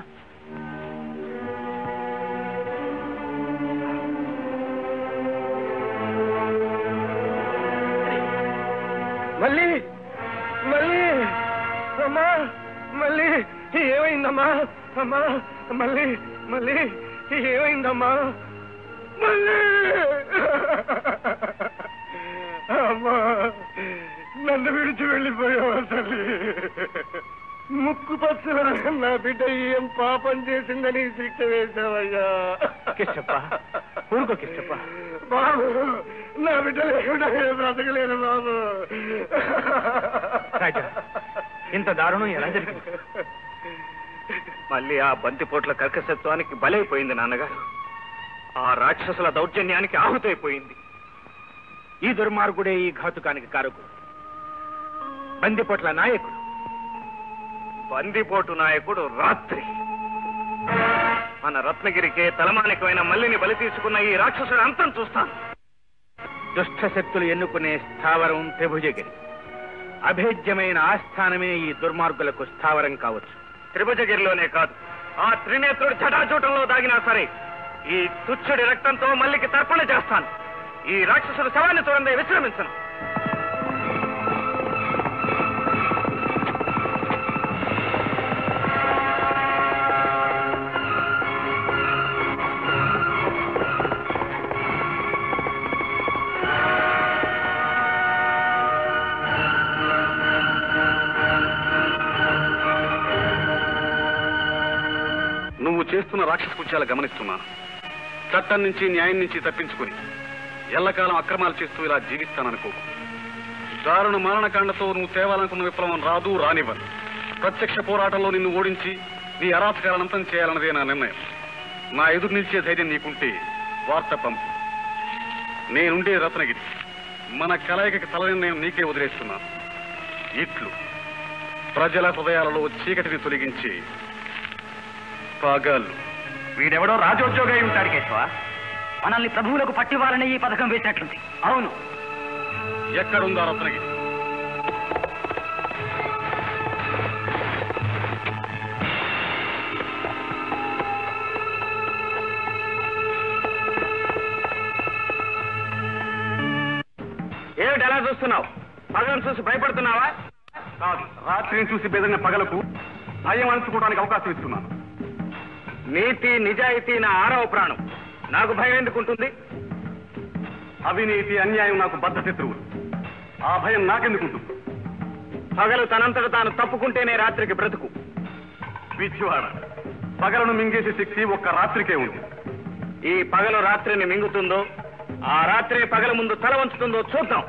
మళ్ళీ మళ్ళీ అమ్మా మళ్ళీ ఏమైందమ్మా అమ్మా మళ్ళీ మళ్ళీ ఏమైందమ్మా మళ్ళీ అమ్మా నన్ను విడిచి వెళ్ళిపోయావా తల్లి ముక్కు పచ్చల నా బిడ్డ ఏం పాపం చేసిందని శిక్ష వేశావయ్యా కిష్టప్ప ఊరుకో కిష్టప్ప బాబు నా బిడ్డ లేకుండా నేను బ్రతకలేను బాబు రాజా ఇంత దారుణం ఎలా జరిగింది మళ్ళీ ఆ బంతిపోట్ల కర్కశత్వానికి బలైపోయింది నాన్నగారు ఆ రాక్షసుల దౌర్జన్యానికి ఆహుతైపోయింది ఈ దుర్మార్గుడే ఈ ఘాతుకానికి కారకుడు బందిపోట్ల నాయకుడు బందిపోటు నాయకుడు రాత్రి మన రత్నగిరికే తలమానికమైన మల్లిని బలి తీసుకున్న ఈ రాక్షసుడు అంతం చూస్తాను దుష్ట శక్తులు ఎన్నుకునే స్థావరం త్రిభుజగిరి అభేద్యమైన ఆస్థానమే ఈ దుర్మార్గులకు స్థావరం కావచ్చు త్రిభుజగిరిలోనే కాదు ఆ త్రినేత్రుడు జటాజూటంలో దాగినా సరే ఈ తుచ్చుడి రక్తంతో మల్లికి తర్పణ చేస్తాను ఈ రాక్షసుడు శవాన్ని చూడండి విశ్రమించను నువ్వు చేస్తున్న రాక్షస కృత్యాలు గమనిస్తున్నాను చట్టం నుంచి న్యాయం నుంచి తప్పించుకుని ఎల్లకాలం అక్రమాలు చేస్తూ ఇలా జీవిస్తాననుకోకు దారుణ మరణకాండతో నువ్వు తేవాలనుకున్న విప్లవం రాదు రానివ్వను ప్రత్యక్ష పోరాటంలో నిన్ను ఓడించి నీ అరాచకాలనంతం చేయాలన్నదే నా నిర్ణయం నా ఎదురు నిలిచే ధైర్యం నీకుంటే వార్త పంపు నేనుండే రత్నగిరి మన కలయికకి తల నిర్ణయం నీకే వదిలేస్తున్నాను ఇట్లు ప్రజల హృదయాలలో చీకటిని తొలగించి పాగాళ్ళు వీడెవడో రాజోద్యోగి అయి ఉంటాడు కేశవ మనల్ని ప్రభువులకు పట్టివ్వాలని ఈ పథకం వేసినట్లుంది అవును ఎక్కడుందా రత్నగిరి ఏమిటి ఎలా చూస్తున్నావు పగలను చూసి భయపడుతున్నావా కాదు రాత్రిని చూసి బెదిరిన పగలకు భయం అణుచుకోవడానికి అవకాశం ఇస్తున్నాను నీతి నిజాయితీ నా ఆరవ ప్రాణం నాకు భయం ఎందుకుంటుంది అవినీతి అన్యాయం నాకు బద్ధ శత్రువులు ఆ భయం నాకెందుకుంటుంది పగలు తనంతట తాను తప్పుకుంటేనే రాత్రికి బ్రతుకు పిచ్చివాడ పగలను మింగేసే శక్తి ఒక్క రాత్రికే ఉంది ఈ పగలు రాత్రిని మింగుతుందో ఆ రాత్రి పగల ముందు తల వంచుతుందో చూద్దాం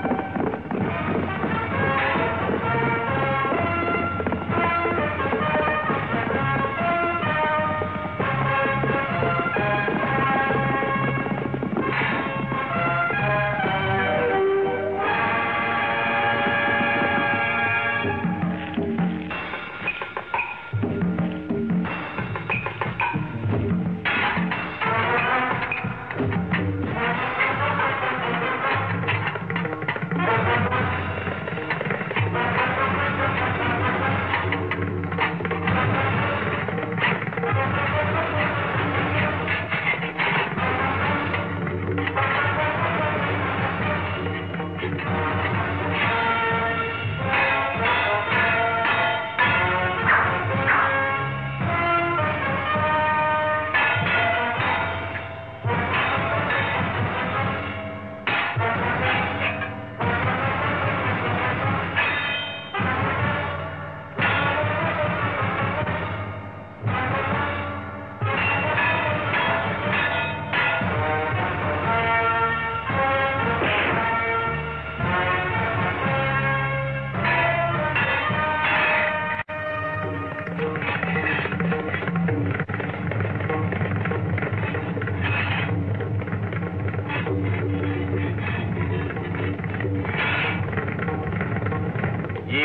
ఆ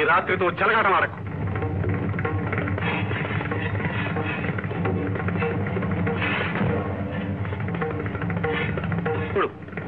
రాత్రితో చెలగాటమాడకు చూడు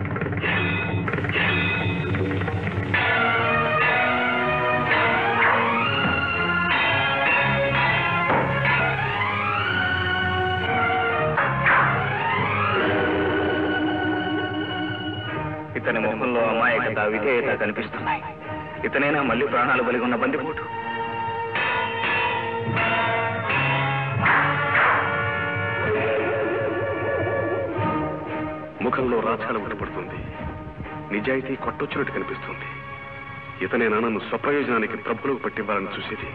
ఇతని ముఖంలో అమాయకత విధేయత కనిపిస్తున్నాయి ఇతనైనా మళ్ళీ ప్రాణాలు బలిగి ఉన్న బందిపోటు ముఖంలో రాచాల ఉండబడుతుంది నిజాయితీ కొట్టొచ్చినట్టు కనిపిస్తుంది ఇతనేనా నన్ను స్వప్రయోజనానికి ప్రభులకు పట్టివ్వాలని చూసేది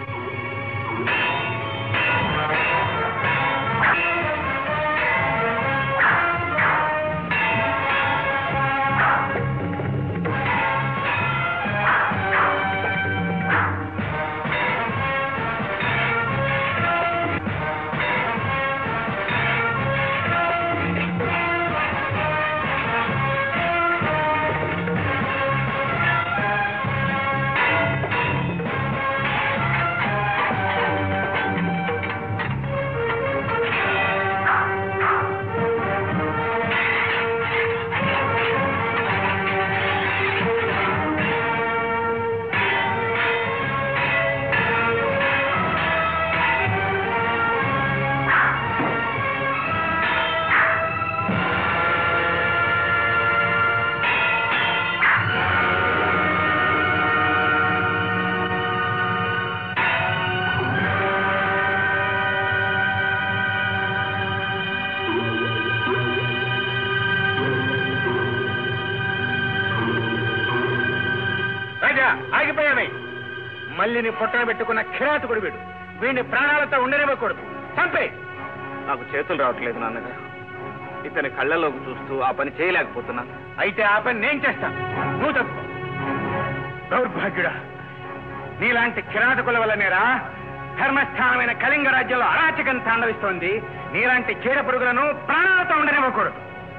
రాజా ఆగిపోయామే మల్లిని పొట్టన పెట్టుకున్న కిరాతకుడు వీడు వీడిని ప్రాణాలతో ఉండనివ్వకూడదు చంపే నాకు చేతులు రావట్లేదు నాన్నగారు ఇతని కళ్ళలోకి చూస్తూ ఆ పని చేయలేకపోతున్నాను అయితే ఆ పని నేను చేస్తాను నువ్వు తప్పు దౌర్భాగ్యుడా నీలాంటి కిరాతకుల వల్లనేరా ధర్మస్థానమైన కళింగ రాజ్యంలో అరాచకం తాండవిస్తోంది నీలాంటి చీడ పురుగులను ప్రాణాలతో ఉండనివ్వకూడదు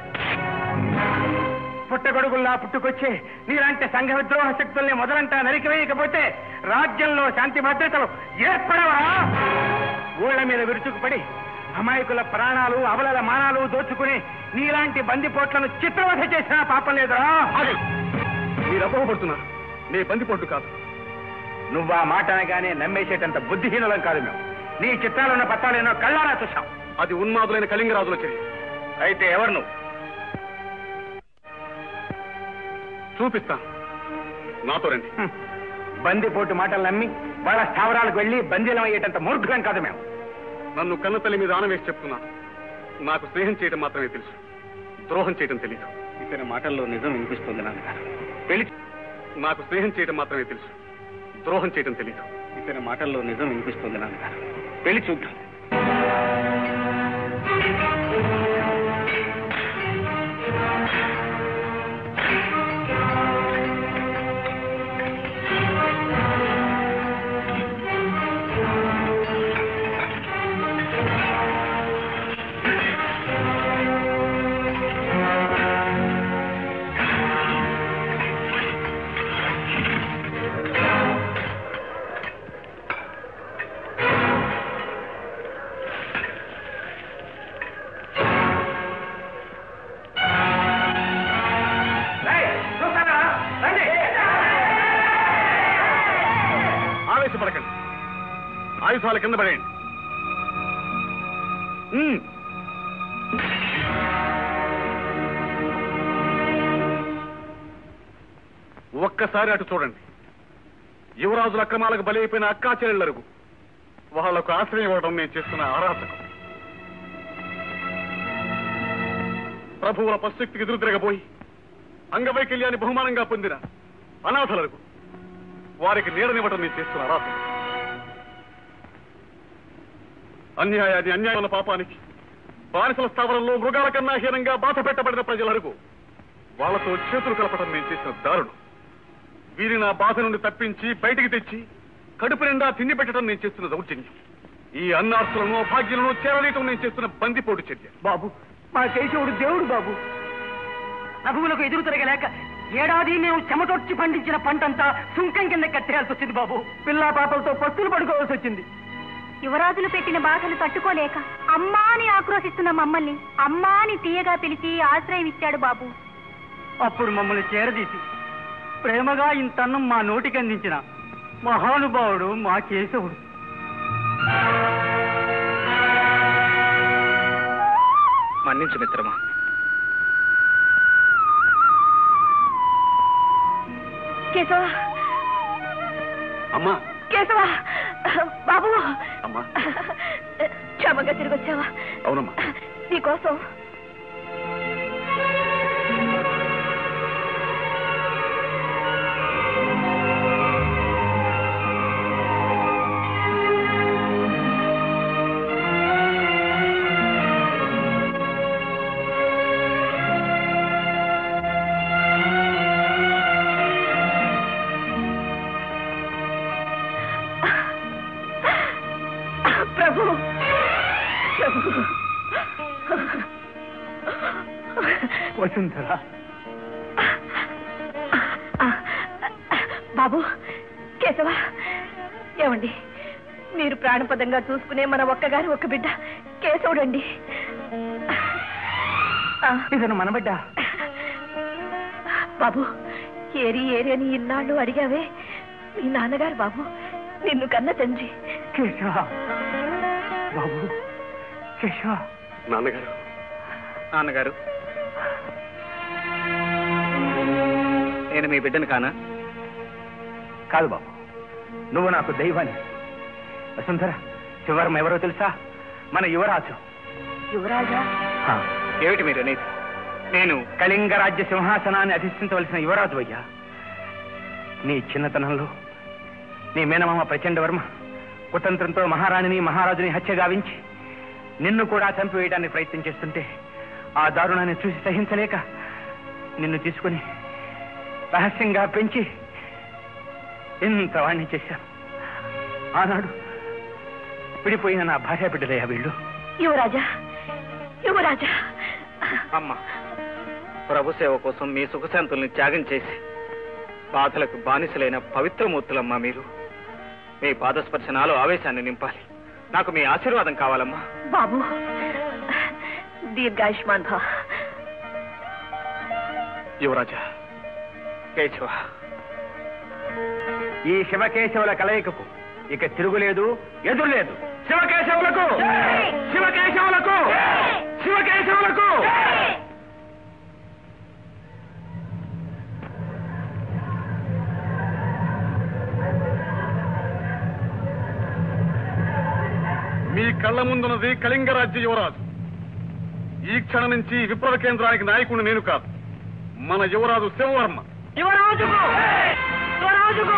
పుట్టగొడుగుల్లా పుట్టుకొచ్చి నీలాంటి సంఘ విద్రోహ శక్తుల్ని మొదలంతా నరికివేయకపోతే రాజ్యంలో శాంతి భద్రతలు ఏర్పడవా ఊళ్ళ మీద విరుచుకుపడి అమాయకుల ప్రాణాలు అవలల మానాలు దోచుకుని నీలాంటి బందిపోట్లను చిత్రవధ చేసిన పాపం లేదురా మీరు అపోహపడుతున్నారు నీ బందిపోటు కాదు నువ్వు ఆ మాట అనగానే నమ్మేసేటంత బుద్ధిహీనులం కాదు మేము నీ చిత్రాలున్న పత్రాలేనో కళ్ళారా చూసాం అది ఉన్మాదులైన కళింగరాజుల చర్య అయితే ఎవరు నువ్వు చూపిస్తాను నాతో రండి హ్మ్. బందిపోటు మాటలు నమ్మి వాళ్ళ స్థావరాలకు వెళ్లి బందీలం అయ్యేటంత మూర్ఖులం కాదు మేము నన్ను కన్నతల్లి మీద ఆనవేసి చెప్తున్నాను నాకు స్నేహం చేయడం మాత్రమే తెలుసు ద్రోహం చేయడం తెలియదు ఇతని మాటల్లో నిజం వినిపిస్తుంది నాన్నగారు పెళ్లి నాకు స్నేహం చేయడం మాత్రమే తెలుసు ద్రోహం చేయడం తెలియదు ఇతని మాటల్లో నిజం వినిపిస్తుంది నాన్నగారు పెళ్లి చూద్దాం ఆవేశపడకండి ఆయుధాల కింద పడేయండి ఉమ్. ఒక్కసారి అటు చూడండి యువరాజుల అక్రమాలకు బలైపోయిన అక్కా చెల్లెళ్లరుగు వాళ్లకు ఆశ్రయం ఇవ్వడం నేను చేస్తున్న అరాచకం ప్రభువుల పశుక్తికి ఎదురు తిరగబోయి అంగవైకల్యాన్ని బహుమానంగా పొందిన అనాథలకు వారికి నీడనివ్వటం నేను చేస్తున్న అరాచకం అన్యాయాన్ని అన్యాయాల పాపానికి బానిసల స్థావరంలో మృగాల కన్నా హీనంగా బాధ పెట్టబడిన ప్రజలకు వాళ్ళతో చేతులు కలపడం నేను చేసిన దారుణం వీరి నా బాధ నుండి తప్పించి బయటికి తెచ్చి కడుపు నిండా తిండి పెట్టడం నేను చేస్తున్న దౌర్జన్యం ఈ అన్నార్తులను భాగ్యులను చేరలేయటం నేను చేస్తున్న బందిపోటు చర్య బాబు మా కేశవుడు దేవుడు బాబు ప్రభువులకు ఎదురు తిరగలేక ఏడాది మేము చెమటొచ్చి పండించిన పంటంతా సుంకం కింద కట్టేయాల్సి వచ్చింది బాబు పిల్లా పాపలతో పస్తులు పడుకోవాల్సి వచ్చింది యువరాజులు పెట్టిన బాధలు తట్టుకోలేక అమ్మా అని ఆక్రోశిస్తున్న మమ్మల్ని అమ్మా అని తీయగా పిలిచి ఆశ్రయం ఇచ్చాడు బాబు అప్పుడు మమ్మల్ని చేరదీసి ప్రేమగా ఇంతన్నం మా నోటికి అందించిన మహానుభావుడు మా కేశవుడు మన్నించు మిత్రమా కేశవ అమ్మా కేశవ బాబు అమ్మా క్షమంగా తిరిగి వచ్చావా అవునమ్మా నీకోసం ప్రభు ప్రభు వసుంధర బాబు కేశవ ఏమండి మీరు ప్రాణపదంగా చూసుకునే మన ఒక్కగారు ఒక్క బిడ్డ కేశవుడండి ఆ, ఇతను మనబడ్డ బాబు ఏరి ఏరి అని ఇన్నాళ్ళు అడిగావే మీ నాన్నగారు బాబు నిన్ను కన్న తండ్రి కేశవ బాబు కేశవ నాన్నగారు నాన్నగారు నేను మీ బిడ్డను కానా కాదు బాబు నువ్వు నాకు దైవాన్ని వసుంధర శివరం ఎవరో తెలుసా మన యువరాజు యువరాజా హా, ఏమిటి మీరు అనేది నేను కళింగ రాజ్య సింహాసనాన్ని అధిష్ఠించవలసిన యువరాజు అయ్యా నీ చిన్నతనంలో నీ మేనమామ ప్రచండవర్మ కుతంత్రంతో మహారాణిని మహారాజుని హత్య గావించి నిన్ను కూడా చంపివేయడానికి ప్రయత్నం చేస్తుంటే ఆ దారుణాన్ని చూసి సహించలేక నిన్ను తీసుకుని రహస్యంగా పెంచి ఇంత వాణ్ణి చేశాను ఆనాడు విడిపోయిన నా భార్య బిడ్డలయ్యా వీళ్ళు యువరాజా యువరాజా అమ్మ ప్రభు సేవ కోసం మీ సుఖశాంతుల్ని త్యాగం చేసి బాధలకు బానిసలైన పవిత్రమూర్తులమ్మా మీరు మీ పాదస్పర్శనాలు ఆవేశాన్ని నింపాలి నాకు మీ ఆశీర్వాదం కావాలమ్మా బాబు దీర్ఘాయుష్మాన్ భవ యువరాజా కేశవ ఈ శివకేశవుల కలయికకు ఇక తిరుగులేదు ఎదురులేదు శివకేశవులకు శివకేశవులకు శివకేశవులకు మీ కళ్ళ ముందున్నది కళింగరాజ్య యువరాజు ఈ క్షణం నుంచి విప్లవ కేంద్రానికి నాయకుడు నేను కాదు మన యువరాజు శివవర్మ యువరాజుకు యువరాజుకు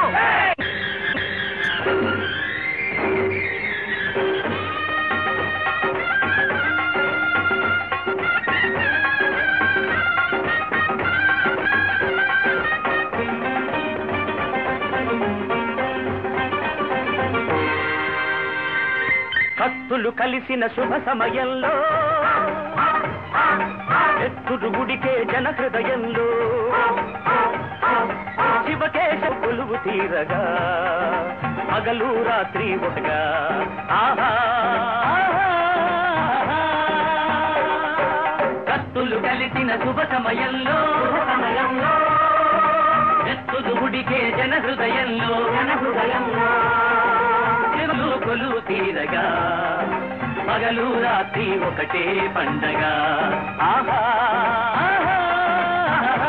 భక్తులు కలిసిన శుభ సమయంలో ఎత్తుడు గుడికే జన హృదయంలో శివకేశ కొలువు తీరగా పగలు రాత్రి ఒకగా ఆహా భక్తులు కలిసిన శుభ సమయంలో సమయంలో ఎత్తుడు గుడికే జన హృదయంలో జన హృదయంలో శివులు కొలువు తీరగా పగలు రాత్రి ఒకటే పండగ ఆహా ఆహా, ఆహా.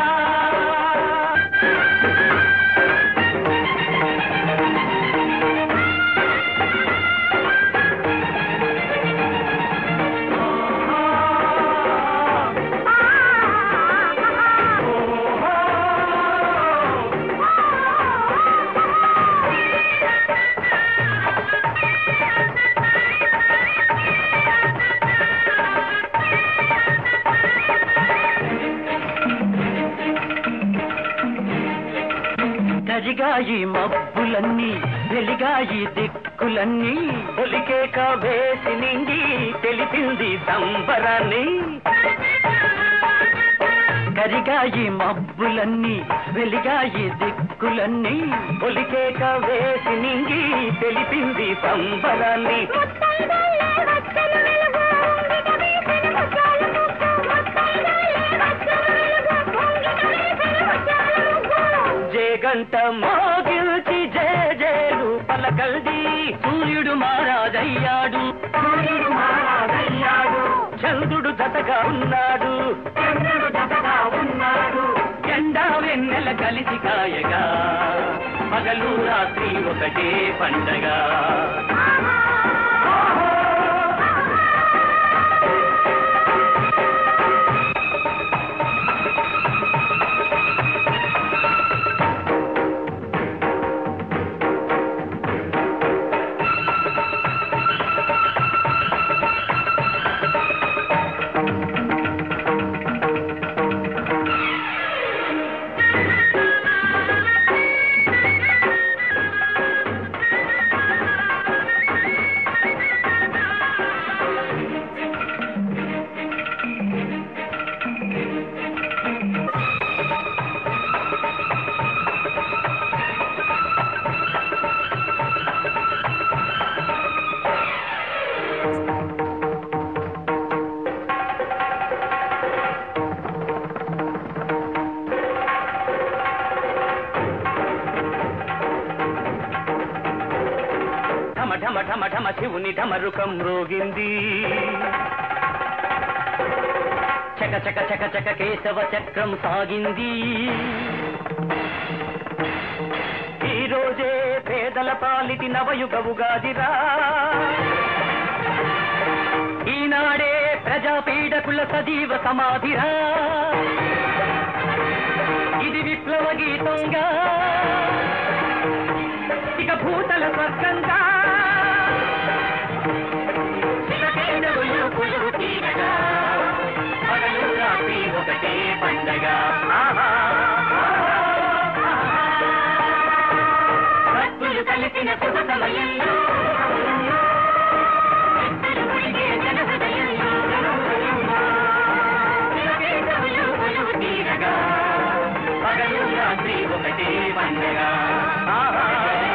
కరిగాయి మబ్బులన్నీ వెలిగాయి దిక్కులన్నీ ఒలికేక వేసి నిండి తెలిపింది సంబరాన్ని కరిగాయి మబ్బులన్నీ వెలిగాయి దిక్కులన్నీ ఒలికేక వేసి నింగి తెలిపింది సంబరాన్ని జేగంట మోగిల్చి జేజేలు పలకల్ది సూర్యుడు మారాజయ్యాడు సూర్యుడు మారాజయ్యాడు చంద్రుడు జతగా ఉన్నాడు చంద్రుడు జతగా ఉన్నాడు ఎండా వెన్నెల కలిసి కాయగా పగలు రాత్రి ఒకటే పండగ ఢమ ఢమ ఢమ ఢమ శివుని ఢమరుకం రోగింది చక చక చక చక కేశవ చక్రం సాగింది ఈ రోజే పేదల పాలిటి నవయుగ ఉగాదిరా ఈనాడే ప్రజాపీడకుల సజీవ సమాధిరా ఇది విప్లవ గీతంగా ఇక భూతల స్వర్గంగా చిరతేజములు పులుగు తీరగా పగలు రాత్రి ఒకటే పండగ ఆహా, భక్తులు కలిసిన శుభ సమయంలో భక్తులు మునిగే జన హృదయంలో చిరతేజములు పులుగు తీరగా పగలు రాత్రి ఒకటే పండగ ఆహా,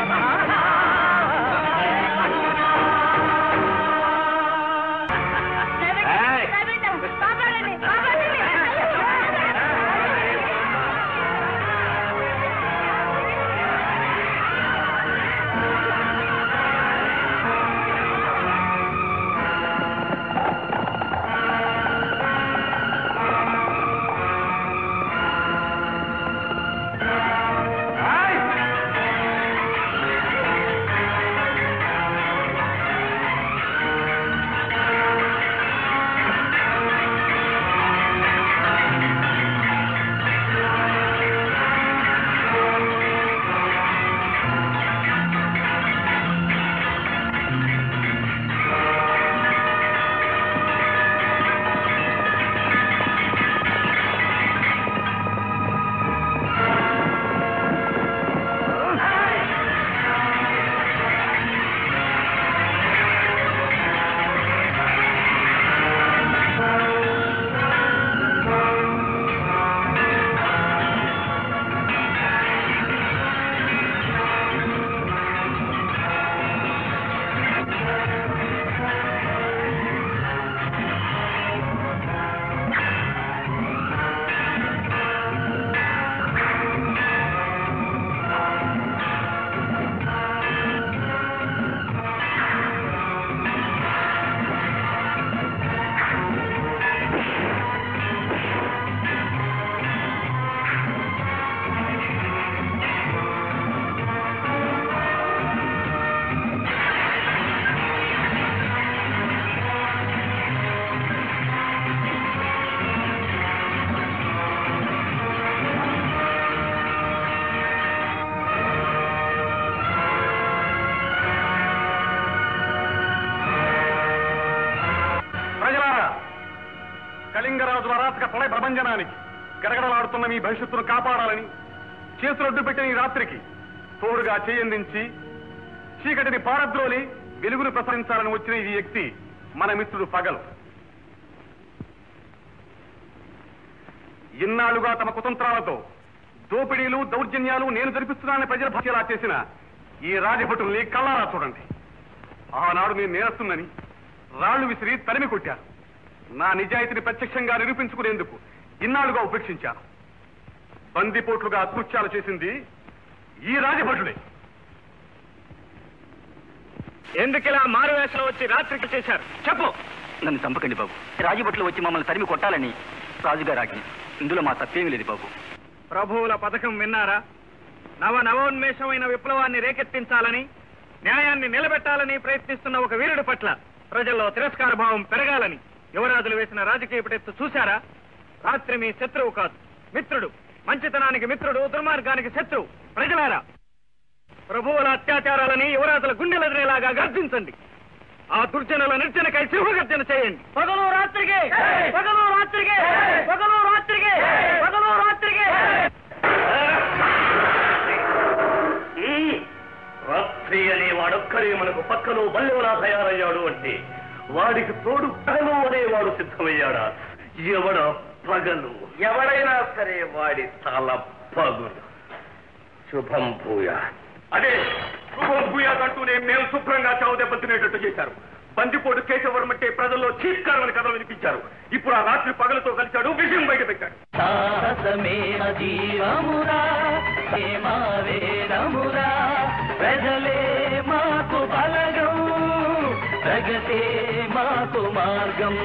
ప్రజలారా కళింగరాజు అరాచక ప్రళయ ప్రభంజనానికి గడగడలాడుతున్న మీ భవిష్యత్తును కాపాడాలని చేతులొడ్డు పెట్టిన ఈ రాత్రికి తోడుగా చేయందించి చీకటిని పారద్రోలి వెలుగును ప్రసరించాలని వచ్చిన ఈ వ్యక్తి మన మిత్రుడు పగలు ఇన్నాళ్లుగా తమ కుతంత్రాలతో దోపిడీలు దౌర్జన్యాలు నేను జరిపిస్తున్నానని ప్రజల భాషలా చేసిన ఈ రాజభటుల్ని కళ్ళారా చూడండి ఆనాడు నేను నేరస్తుందని రాళ్లు విసిరి తరిమి కొట్టాను నా నిజాయితీని ప్రత్యక్షంగా నిరూపించుకునేందుకు ఇన్నాళ్లుగా ఉపేక్షించాను బందిపోట్లుగా అకృత్యాలు చేసింది ఈ రాజభటులే ఎందుకిలా మారువేషంలో వచ్చి రాత్రికి చేశారు చెప్పు నన్ను చంపకండి బాబు రాజభట్లు వచ్చి మమ్మల్ని తరిమి కొట్టాలని రాజుగారు ఆజ్ఞ ఇందులో మా తప్పేమీ లేదు బాబు ప్రభువుల పథకం విన్నారా నవ నవోన్మేషమైన విప్లవాన్ని రేకెత్తించాలని న్యాయాన్ని నిలబెట్టాలని ప్రయత్నిస్తున్న ఒక వీరుడి పట్ల ప్రజల్లో తిరస్కార భావం పెరగాలని యువరాజులు వేసిన రాజకీయ పటెత్తు చూశారా రాత్రి మీ శత్రువు కాదు మిత్రుడు మంచితనానికి మిత్రుడు దుర్మార్గానికి శత్రువు ప్రజలారా ప్రభువుల అత్యాచారాలని యువరాజుల గుండెలదిరేలాగా గర్జించండి ఆ దుర్జనుల నిర్జనకై సింహగర్జన చేయండి పగలు రాత్రికి పగలు రాత్రికి పగలు రాత్రికి పగలు రాత్రికి రాత్రి అనే వాడొక్కడే మనకు పక్కలో బల్లెవలా తయారయ్యాడు అంటే వాడికి తోడు పగలు అనేవాడు సిద్ధమయ్యాడా ఎవడ పగలు ఎవడైనా సరే వాడి తల పగులు శుభం భూయా అదే భూయాదంటూనే మేము శుభ్రంగా చావు దెబ్బతినేటట్టు చేశారు బందిపోటు కేశవరం అంటే ప్రజల్లో చీత్కారమని కథలు వినిపించారు ఇప్పుడు ఆ రాత్రి పగలతో కలిశాడు విషయం బయట పెట్టాడు సాహసమే జీవమురా మా వేదమురా ప్రజలే మాకు బలగం ప్రగతే మాకు మార్గం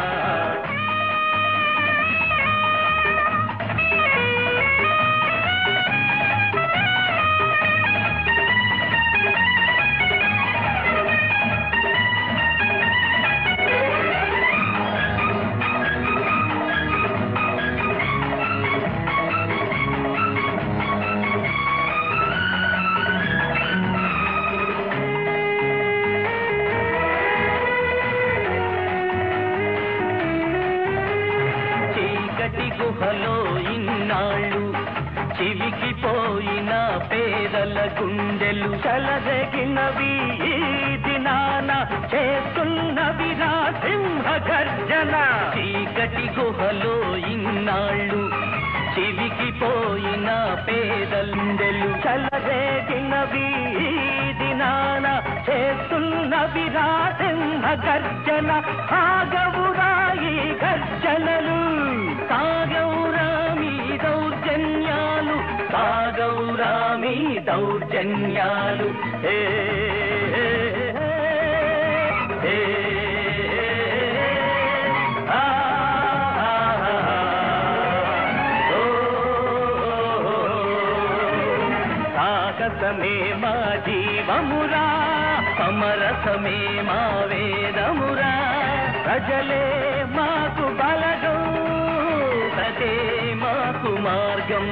చీకటి గుహలో ఇన్నాళ్ళు చివికిపోయిన పేదల గుండెలు చలదగినవి ఈ దినాన చేస్తున్నవి నా సింహ గర్జన చీకటి గుహలో ఇన్నాళ్ళు చివికిపోయిన పేదలుండెలు చలదగినవి ఈ దినాన చేస్తున్నవి నా సింహ గర్జన ఆగవురా ఈ గర్జనలు సాగవురా మీ దౌర్జన్యాలు సాగవురా మీ దౌర్జన్యాలు ఏ ఏ, ఆ, ఆ, ఓ, సాహసమే మా జీవమురా సమరసమే మా వేదమురా ప్రజలే మాకు బలగం ప్రతే మాకు మార్గం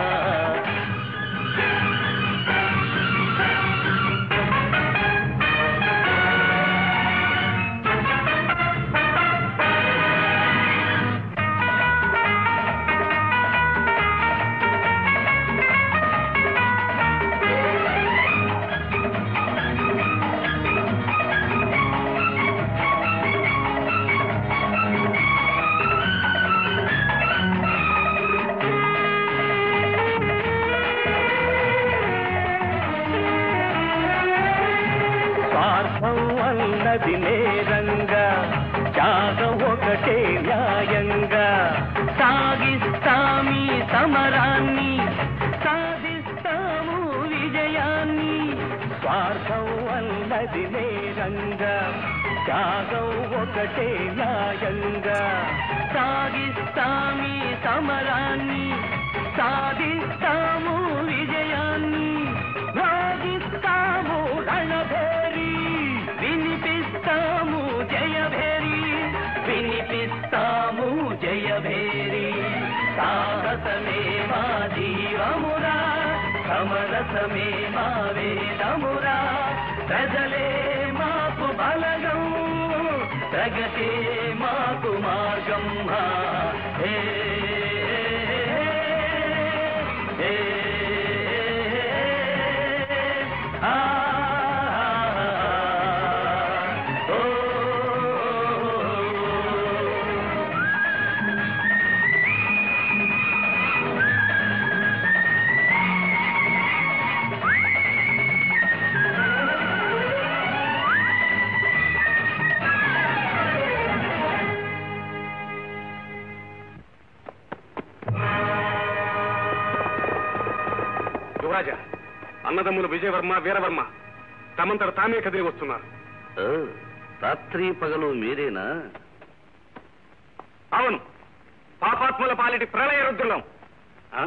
స్వార్థం అన్నది నేరంగా త్యాగం ఒకటే న్యాయంగా సాగిస్తామీ సమరాన్ని సాధిస్తాము విజయాన్ని స్వార్థం అన్నది నేరంగా త్యాగం ఒకటే న్యాయంగా సాగిస్తామీ సమరాన్ని సాధిస్తాము విజయాన్ని సాగిస్తాము రణభేరి వినిపిస్తాము జయభేరి వినిపిస్తాము జయభేరి సాహసమే మా జీవమురా సమరసమే మా వేదమురా ప్రజలే మాకు బలగం ప్రగతే మాకు మార్గం హే హే ఆ ఓ యువరాజా అన్నదమ్ములు విజయవర్మ వీరవర్మ తమంతట తామే కదిలి వస్తున్నారు రాత్రి పగలు మీరేనా అవును పాపాత్ముల పాలిటి ప్రళయ రుద్రులం ఆ?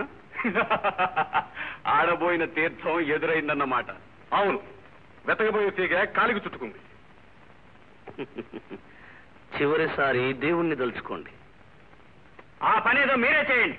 ఆడబోయిన తీర్థం ఎదురైందన్నమాట అవును వెతకబోయే తీగ కాలికి చుట్టుకుంది చివరిసారి దేవుణ్ణి తలుచుకోండి ఆ పనేదో మీరే చేయండి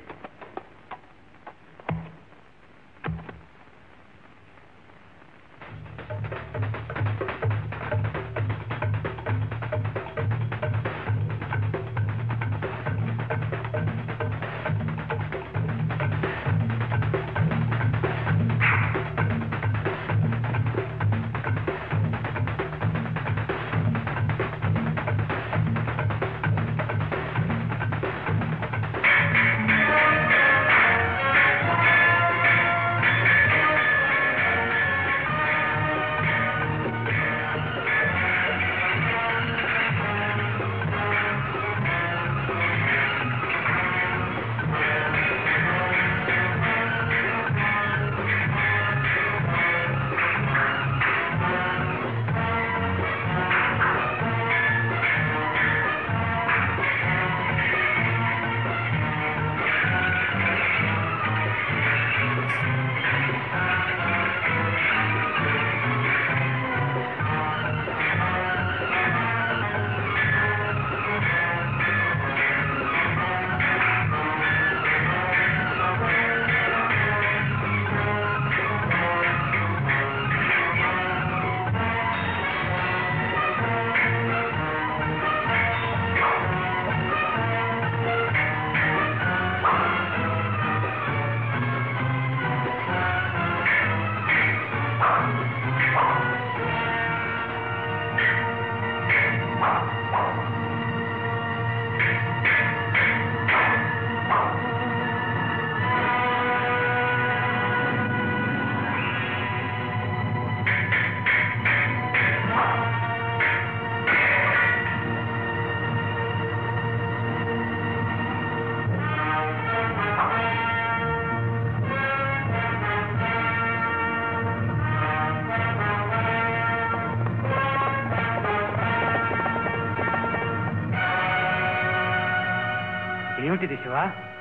ఏమిటిది శివ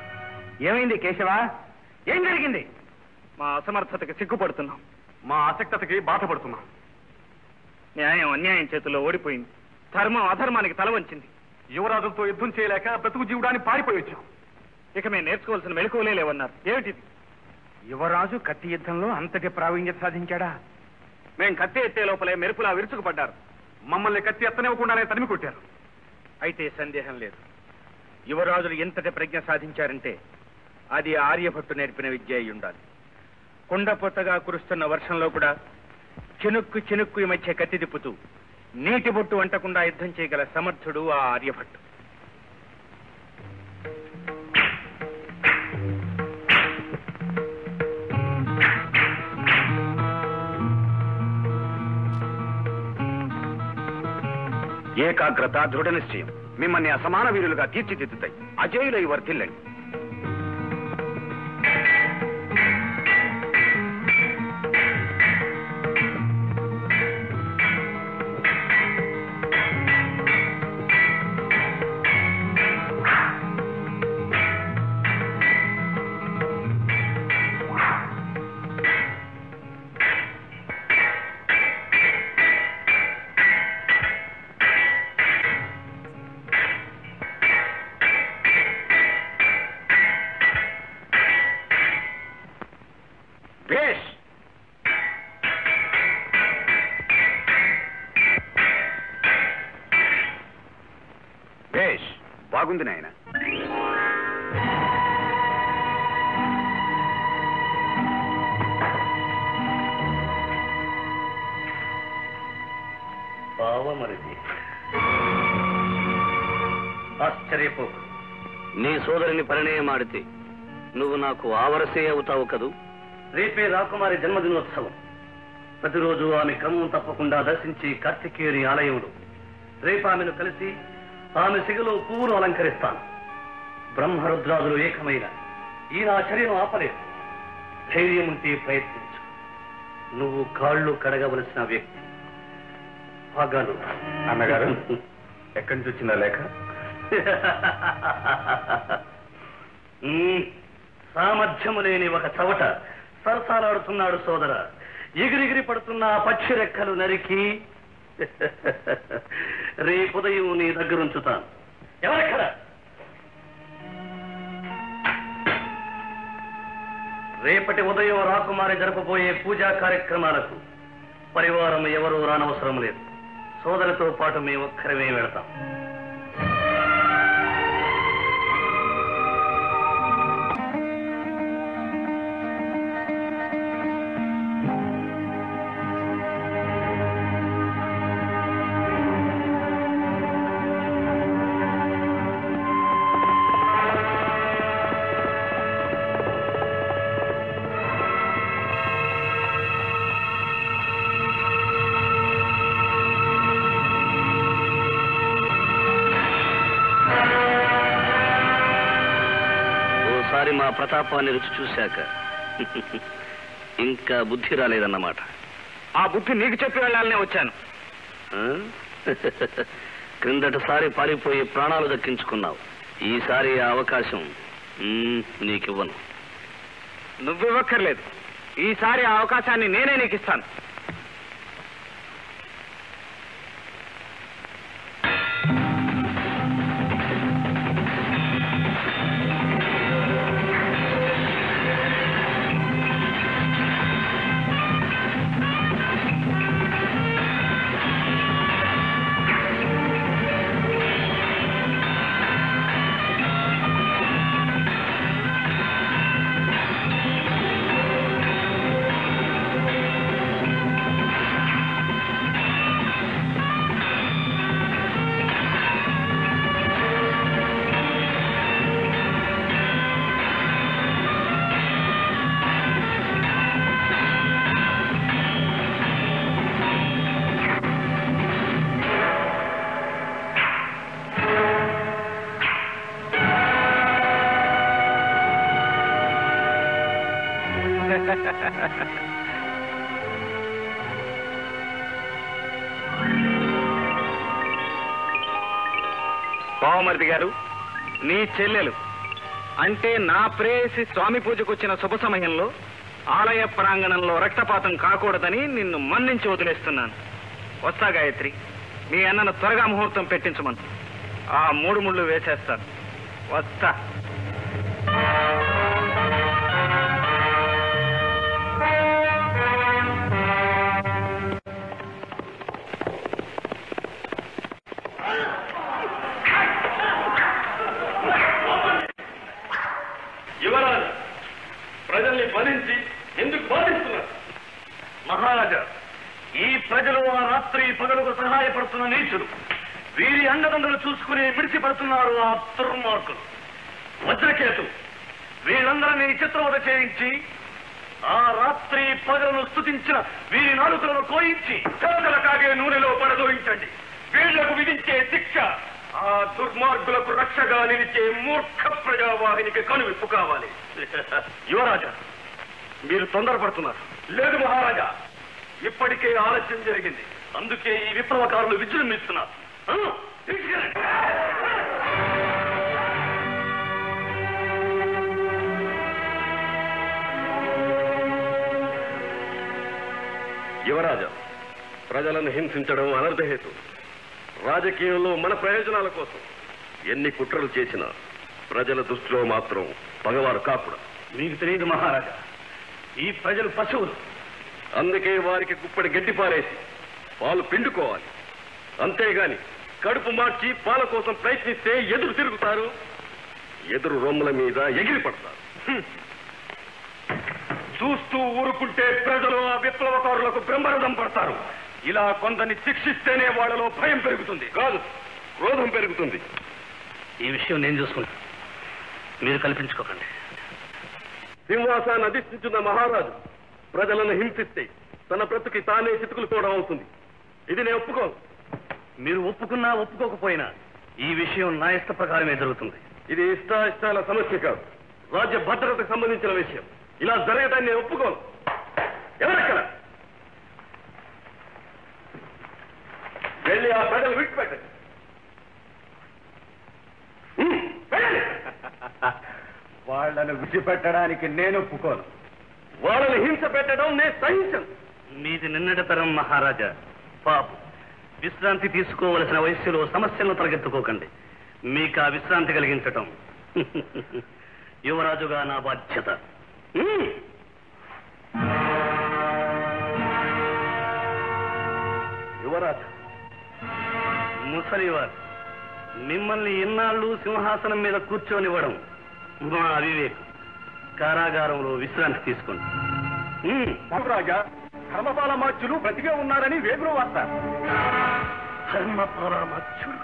ఏమైంది కేశవ ఏం జరిగింది మా అసమర్థతకి సిగ్గుపడుతున్నాం మా అసక్తతకి బాధపడుతున్నాం న్యాయం అన్యాయం చేతుల్లో ఓడిపోయింది ధర్మం అధర్మానికి తల వంచింది యువరాజులతో యుద్ధం చేయలేక బ్రతుకు జీవుడాన్ని పారిపోయి వచ్చాం ఇక మేము నేర్చుకోవాల్సిన మెలకువలే లేవన్నారు ఏమిటిది యువరాజు కత్తి యుద్ధంలో అంతటి ప్రావీణ్యత సాధించాడా మేం కత్తి ఎత్తే లోపలే మెరుపులా విరుచుకుపడ్డారు మమ్మల్ని కత్తి ఎత్తనివ్వకుండానే తరిమి కొట్టారు అయితే సందేహం లేదు యువరాజులు ఎంతటి ప్రజ్ఞ సాధించారంటే అది ఆర్యభట్టు నేర్పిన విద్య అయి ఉండాలి కుండపొత్తగా కురుస్తున్న వర్షంలో కూడా చినుక్కు చినుక్కు ఈ మధ్య కత్తి తిప్పుతూ నీటి బొట్టు అంటకుండా యుద్ధం చేయగల సమర్థుడు ఆ ఆర్యభట్టు ఏకాగ్రత దృఢ నిశ్చయం మిమ్మల్ని అసమాన వీరులుగా తీర్చిదిద్దుతాయి అజేయులై వర్ధిల్లండి భేష్ భేష్ బాగుంది నాయన భావమరిది ఆశ్చర్యపోకు నీ సోదరిని పరిణయమాడితే నువ్వు నాకు ఆవరసే అవుతావు కదూ రేపే రాకుమారి జన్మదినోత్సవం ప్రతిరోజు ఆమె క్రమం తప్పకుండా దర్శించి కార్తికేయుని ఆలయంలో రేపు ఆమెను కలిసి ఆమె సిగలో పువ్వును అలంకరిస్తాను బ్రహ్మరుద్రాదులు ఏకమైన ఈ నా చర్యను ఆపలేదు ధైర్యం ఉంటే ప్రయత్నించు నువ్వు కాళ్ళు కడగవలసిన వ్యక్తి పగలు అన్నగారు ఎక్కడి నుంచి వచ్చిందా లేఖ ఉమ్, సామర్థ్యము లేని ఒక చవట సరసాలాడుతున్నాడు సోదర ఎగిరిగిరి పడుతున్న ఆ పక్షి రెక్కలు నరికి రేపు ఉదయం నీ దగ్గర ఉంచుతాను ఎవరెక్కడ రేపటి ఉదయం రాకుమారి జరపబోయే పూజా కార్యక్రమాలకు పరివారం ఎవరూ రానవసరం లేదు సోదరితో పాటు మేము ఒక్కరమే వెళతాం ఓసారి మా ప్రతాపాన్ని రుచి చూశాక ఇంకా బుద్ధి రాలేదన్నమాట ఆ బుద్ధి నీకు చెప్పి వెళ్ళాలనే వచ్చాను ఆ? క్రిందటిసారి పారిపోయి ప్రాణాలు దక్కించుకున్నావు ఈసారి ఆ అవకాశం మ్, నీకివ్వను నువ్వివ్వక్కర్లేదు ఈసారి ఆ అవకాశాన్ని నేనే నీకు ఇస్తాను బావమరిది గారు నీ చెల్లెలు అంటే నా ప్రేయసి స్వామి పూజకు వచ్చిన శుభ సమయంలో ఆలయ ప్రాంగణంలో రక్తపాతం కాకూడదని నిన్ను మన్నించి వదిలేస్తున్నాను వస్తా గాయత్రి మీ అన్నను త్వరగా ముహూర్తం పెట్టించమను ఆ మూడు ముళ్ళు వేసేస్తాను వస్తా యువరాజు ప్రజల్ని బంధించి ఎందుకు బాధిస్తున్నారు మహారాజా ఈ ప్రజలు ఆ రాత్రి పగలుకు సహాయపడుతున్న నీచులు వీరి అండదండలు చూసుకుని విడిచిపడుతున్నారు ఆ దుర్మార్గులు వజ్రకేతు వీళ్ళందరినీ చిత్రవద చేయించి ఆ రాత్రి పగలను స్తుతించిన వీరి నాలుకలను కోయించి చోదల కాగే నూనెలో పడదోయించండి వీళ్లకు విధించే శిక్ష ఆ దుర్మార్గులకు రక్షగా నిలిచే మూర్ఖ ప్రజావాహినికి కనువిప్పు కావాలి యువరాజా మీరు తొందరపడుతున్నారు లేదు మహారాజా ఇప్పటికే ఆలస్యం జరిగింది అందుకే ఈ విప్లవకారులు విజృంభిస్తున్నారు ఆ, తీసుకెళ్ళండి. యువరాజా ప్రజలను హింసించడం అనర్ధహేతు రాజకీయంలో మన ప్రయోజనాల కోసం ఎన్ని కుట్రలు చేసినా ప్రజల దృష్టిలో మాత్రం పగవారు కాపుడు మీకు తెలియదు మహారాజా ఈ ప్రజలు పశువులు అందుకే వారికి కుప్పడి గడ్డి పారేసి పాలు పిండుకోవాలి అంతేగాని కడుపు మార్చి పాల కోసం ప్రయత్నిస్తే ఎదురు తిరుగుతారు ఎదురు రొమ్ముల మీద ఎగిరి పడతారు హ్మ్. చూస్తూ ఊరుకుంటే ప్రజలు ఆ విప్లవకారులకు బ్రహ్మరథం పడతారు ఇలా కొందరిని శిక్షిస్తేనే వాళ్ళలో భయం పెరుగుతుంది కాదు క్రోధం పెరుగుతుంది ఈ విషయం నేను చూసుకుంటాను మీరు కల్పించుకోకండి సింహాసాన్ని అధిష్ఠించిన మహారాజు ప్రజలను హింసిస్తే తన బ్రతుకి తానే చితుకులుకోవడం అవుతుంది ఇది నేను ఒప్పుకోను మీరు ఒప్పుకున్నా ఒప్పుకోకపోయినా ఈ విషయం నా ఇష్ట ప్రకారమే జరుగుతుంది ఇది ఇష్టాయిష్టాల సమస్య కాదు రాజ్య భద్రతకు సంబంధించిన విషయం ఇలా జరగటాన్ని నేను ఒప్పుకోను ఎవరక్కడ వెళ్ళి ఆ ప్రజలు విడిచిపెట్టండి హ్మ్, వెళ్ళండి. వాళ్ళను విడిచిపెట్టడానికి నేను ఒప్పుకోను వాళ్ళని హింస పెట్టడం నేను సహించను మీది నిన్నటి తరం మహారాజా పాప విశ్రాంతి తీసుకోవలసిన వయస్సులో సమస్యలను తలగెత్తుకోకండి మీకు ఆ విశ్రాంతి కలిగించటం యువరాజుగా నా బాధ్యత హ్మ్. యువరాజు ముసలివారు మిమ్మల్ని ఇన్నాళ్ళు సింహాసనం మీద కూర్చొనివ్వడం మా అవివేకం కారాగారంలో విశ్రాంతి తీసుకోండి హ్మ్. రాజా ధర్మపాల మార్చులు బ్రతికే ఉన్నారని వేగులు వార్త ధర్మపరమచ్చుడు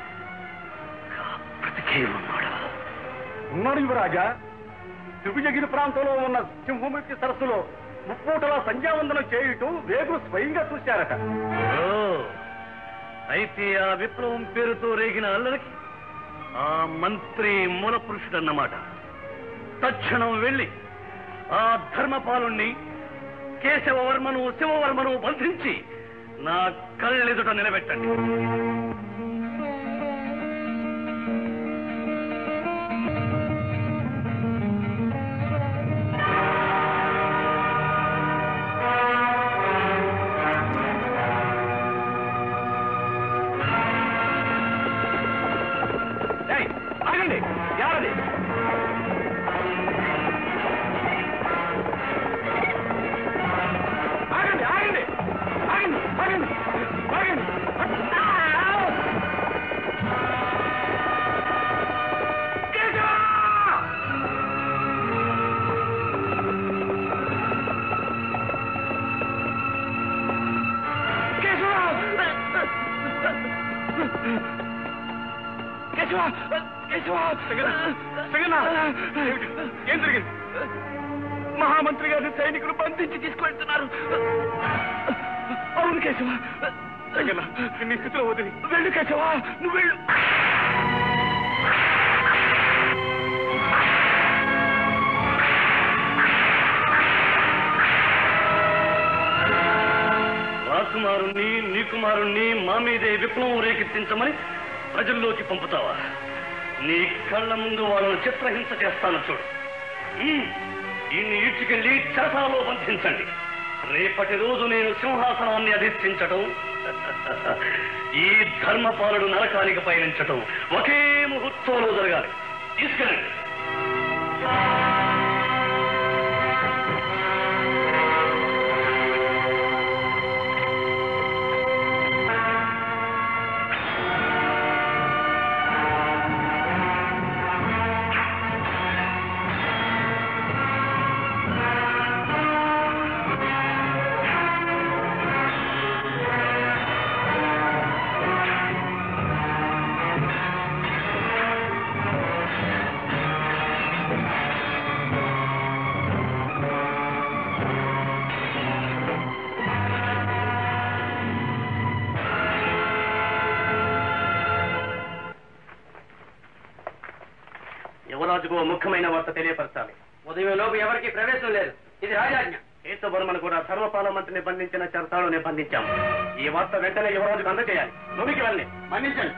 బ్రతికే ఉన్నాడా ఉన్నాడు యువరాజా త్రిభుజగిరి ప్రాంతంలో ఉన్న సింహముఖి సరస్సులో ముప్పూటల సంధ్యావందనం చేయుటూ వేగులు స్వయంగా చూశారట ఓ అయితే ఆ విప్లవం పేరుతో రేగిన అల్లరికి ఆ మంత్రి మూల పురుషుడన్నమాట తక్షణం వెళ్ళి ఆ ధర్మపాలుణ్ణి కేశవవర్మను శివవర్మను బంధించి నా కళ్ళెదుట నిలబెట్టండి ఏయ్, ఆగండి ఎవరది ఆగండి ఆగండి ఆగండి ఆగండి ఆగండి కేశవ కేశవ ఏం జరిగింది మహామంత్రి గారిని సైనికులు బంధించి తీసుకువెళ్తున్నారు అవును కేశవ జగన్న నీ స్థితిలో వదిలి వెళ్ళు కేశవ నువ్వు వెళ్ళు రాకుమారుణ్ణి నీకుమారుణ్ణి మా మీదే విప్లవం రేకెత్తించమని ప్రజల్లోకి పంపుతావా నీ కళ్ళ ముందు వాళ్ళను చిత్రహింస చేస్తాను చూడు ఉమ్, ఈయన్ని ఈడ్చుకెళ్ళి చెరసాలలో బంధించండి రేపటి రోజు నేను సింహాసనాన్ని అధిష్ఠించటం ఈ ధర్మపాలుడు నరకానికి పయనించటం ఒకే ముహూర్తంలో జరగాలి తీసుకెళ్ళండి యువరాజుకు ఓ ముఖ్యమైన వార్త తెలియపరచాలి ఉదయం లోపు ఎవరికి ప్రవేశం లేదు ఇది రాజాజ్ఞ కేశవర్మను కూడా ధర్మపాల మంత్రిని బంధించిన చరతాలను బంధించాము ఈ వార్త వెంటనే యువరాజుకు అందజేయాలి నువ్వుకి వెళ్ళి మన్నించండి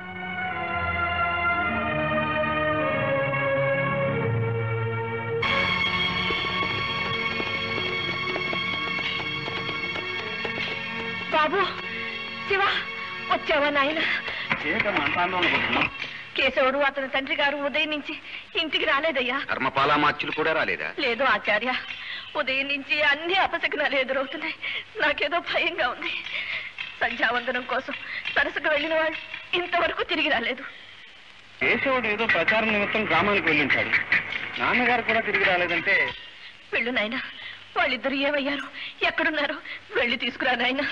బాబు శివ వచ్చావా నాయన కేశవుడు అతని తండ్రి గారు ఉదయం నుంచి ఇంటికి రాలేదయ్యా ధర్మపాల మార్చులు కూడా రాలేదా లేదు ఆచార్య ఉదయం నుంచి అన్ని అపశకునాలు ఎదురవుతున్నాయి నాకేదో భయంగా ఉంది సంధ్యావందనం కోసం సరస్సుకు వెళ్ళిన వాళ్ళు ఇంతవరకు తిరిగి రాలేదు కేశవుడు ఏదో ప్రచారం నిమిత్తం గ్రామానికి వెళ్ళింటాడు నాన్నగారు కూడా తిరిగి రాలేదంటే వెళ్ళు నాయన వాళ్ళిద్దరు ఏమయ్యారు ఎక్కడున్నారో వెళ్ళి తీసుకురా నాయన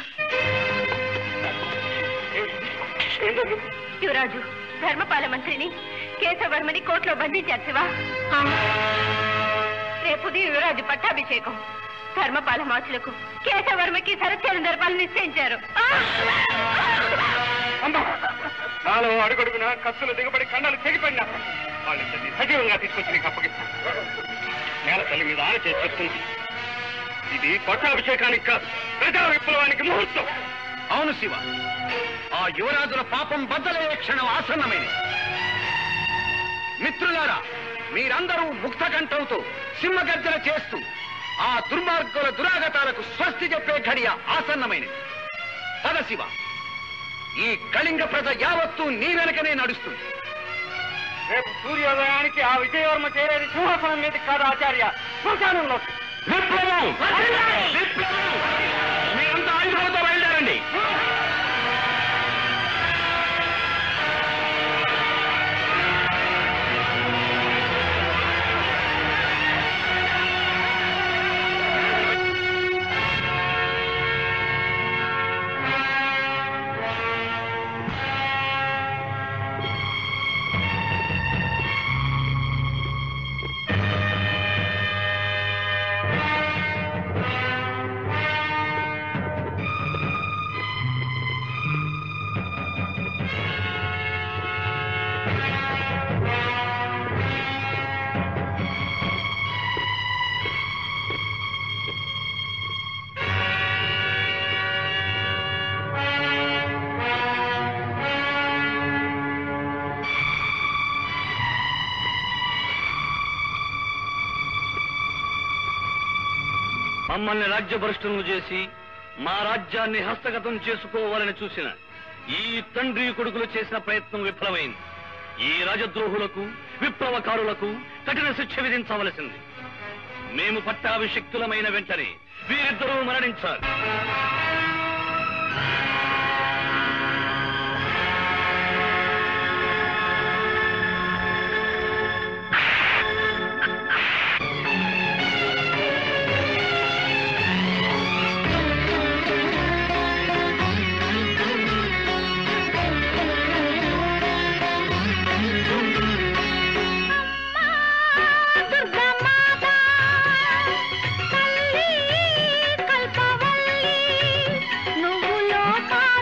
యువరాజు ధర్మపాల మంత్రిని కేశవర్మని కోర్టులో బంధించారు శివ రేపు ఉదయం యువరాజు పట్టాభిషేకం ధర్మపాల మాచులకు కేశవర్మకి సరస్వరం దర్పాలు నిశ్చయించారు నాలో అడుగడుగున కత్తులు దిగబడి కండాలు చెగిపోయినా వాళ్ళిద్దరిని సజీవంగా తీసుకొచ్చి నీకు అప్పగిస్తాను నేల తల్లి మీద ఆన చేసి చెప్తుంది ఇది పట్టాభిషేకానికి కాదు ప్రజా విప్లవానికి ముహూర్తం అవును శివ ఆ యువరాజుల పాపం బద్దలయ్యే క్షణం ఆసన్నమైనది మిత్రులారా మీరందరూ ముక్త కంఠంతో సింహగర్జన చేస్తూ ఆ దుర్మార్గుల దురాగతాలకు స్వస్తి చెప్పే ఘడియ ఆసన్నమైనది పద శివ ఈ కళింగ ప్రజ యావత్తూ నీ వెనకనే నడుస్తుంది రేపు సూర్యోదయానికి ఆ విజయవర్మ చేరేది సింహాసనం మీద కాదు ఆచార్య శ్మశానంలో విప్లవం విప్లవం మీరంతా ఆయుధాలతో బయలుదేరండి మమ్మల్ని రాజ్యభ్రష్టులను చేసి మా రాజ్యాన్ని హస్తగతం చేసుకోవాలని చూసిన ఈ తండ్రి కొడుకులు చేసిన ప్రయత్నం విఫలమైంది ఈ రాజద్రోహులకు విప్లవకారులకు కఠిన శిక్ష విధించవలసింది మేము పట్టాభిషిక్తులమైన వెంటనే వీరిద్దరూ మరణించాలి నువ్వు లోకాల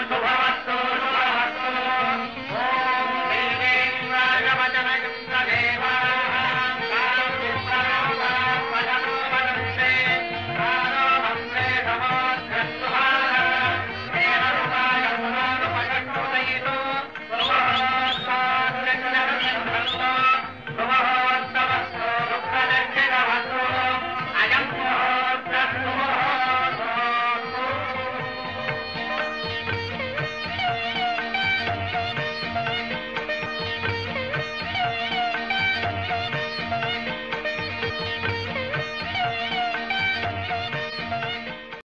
శుభమస్తు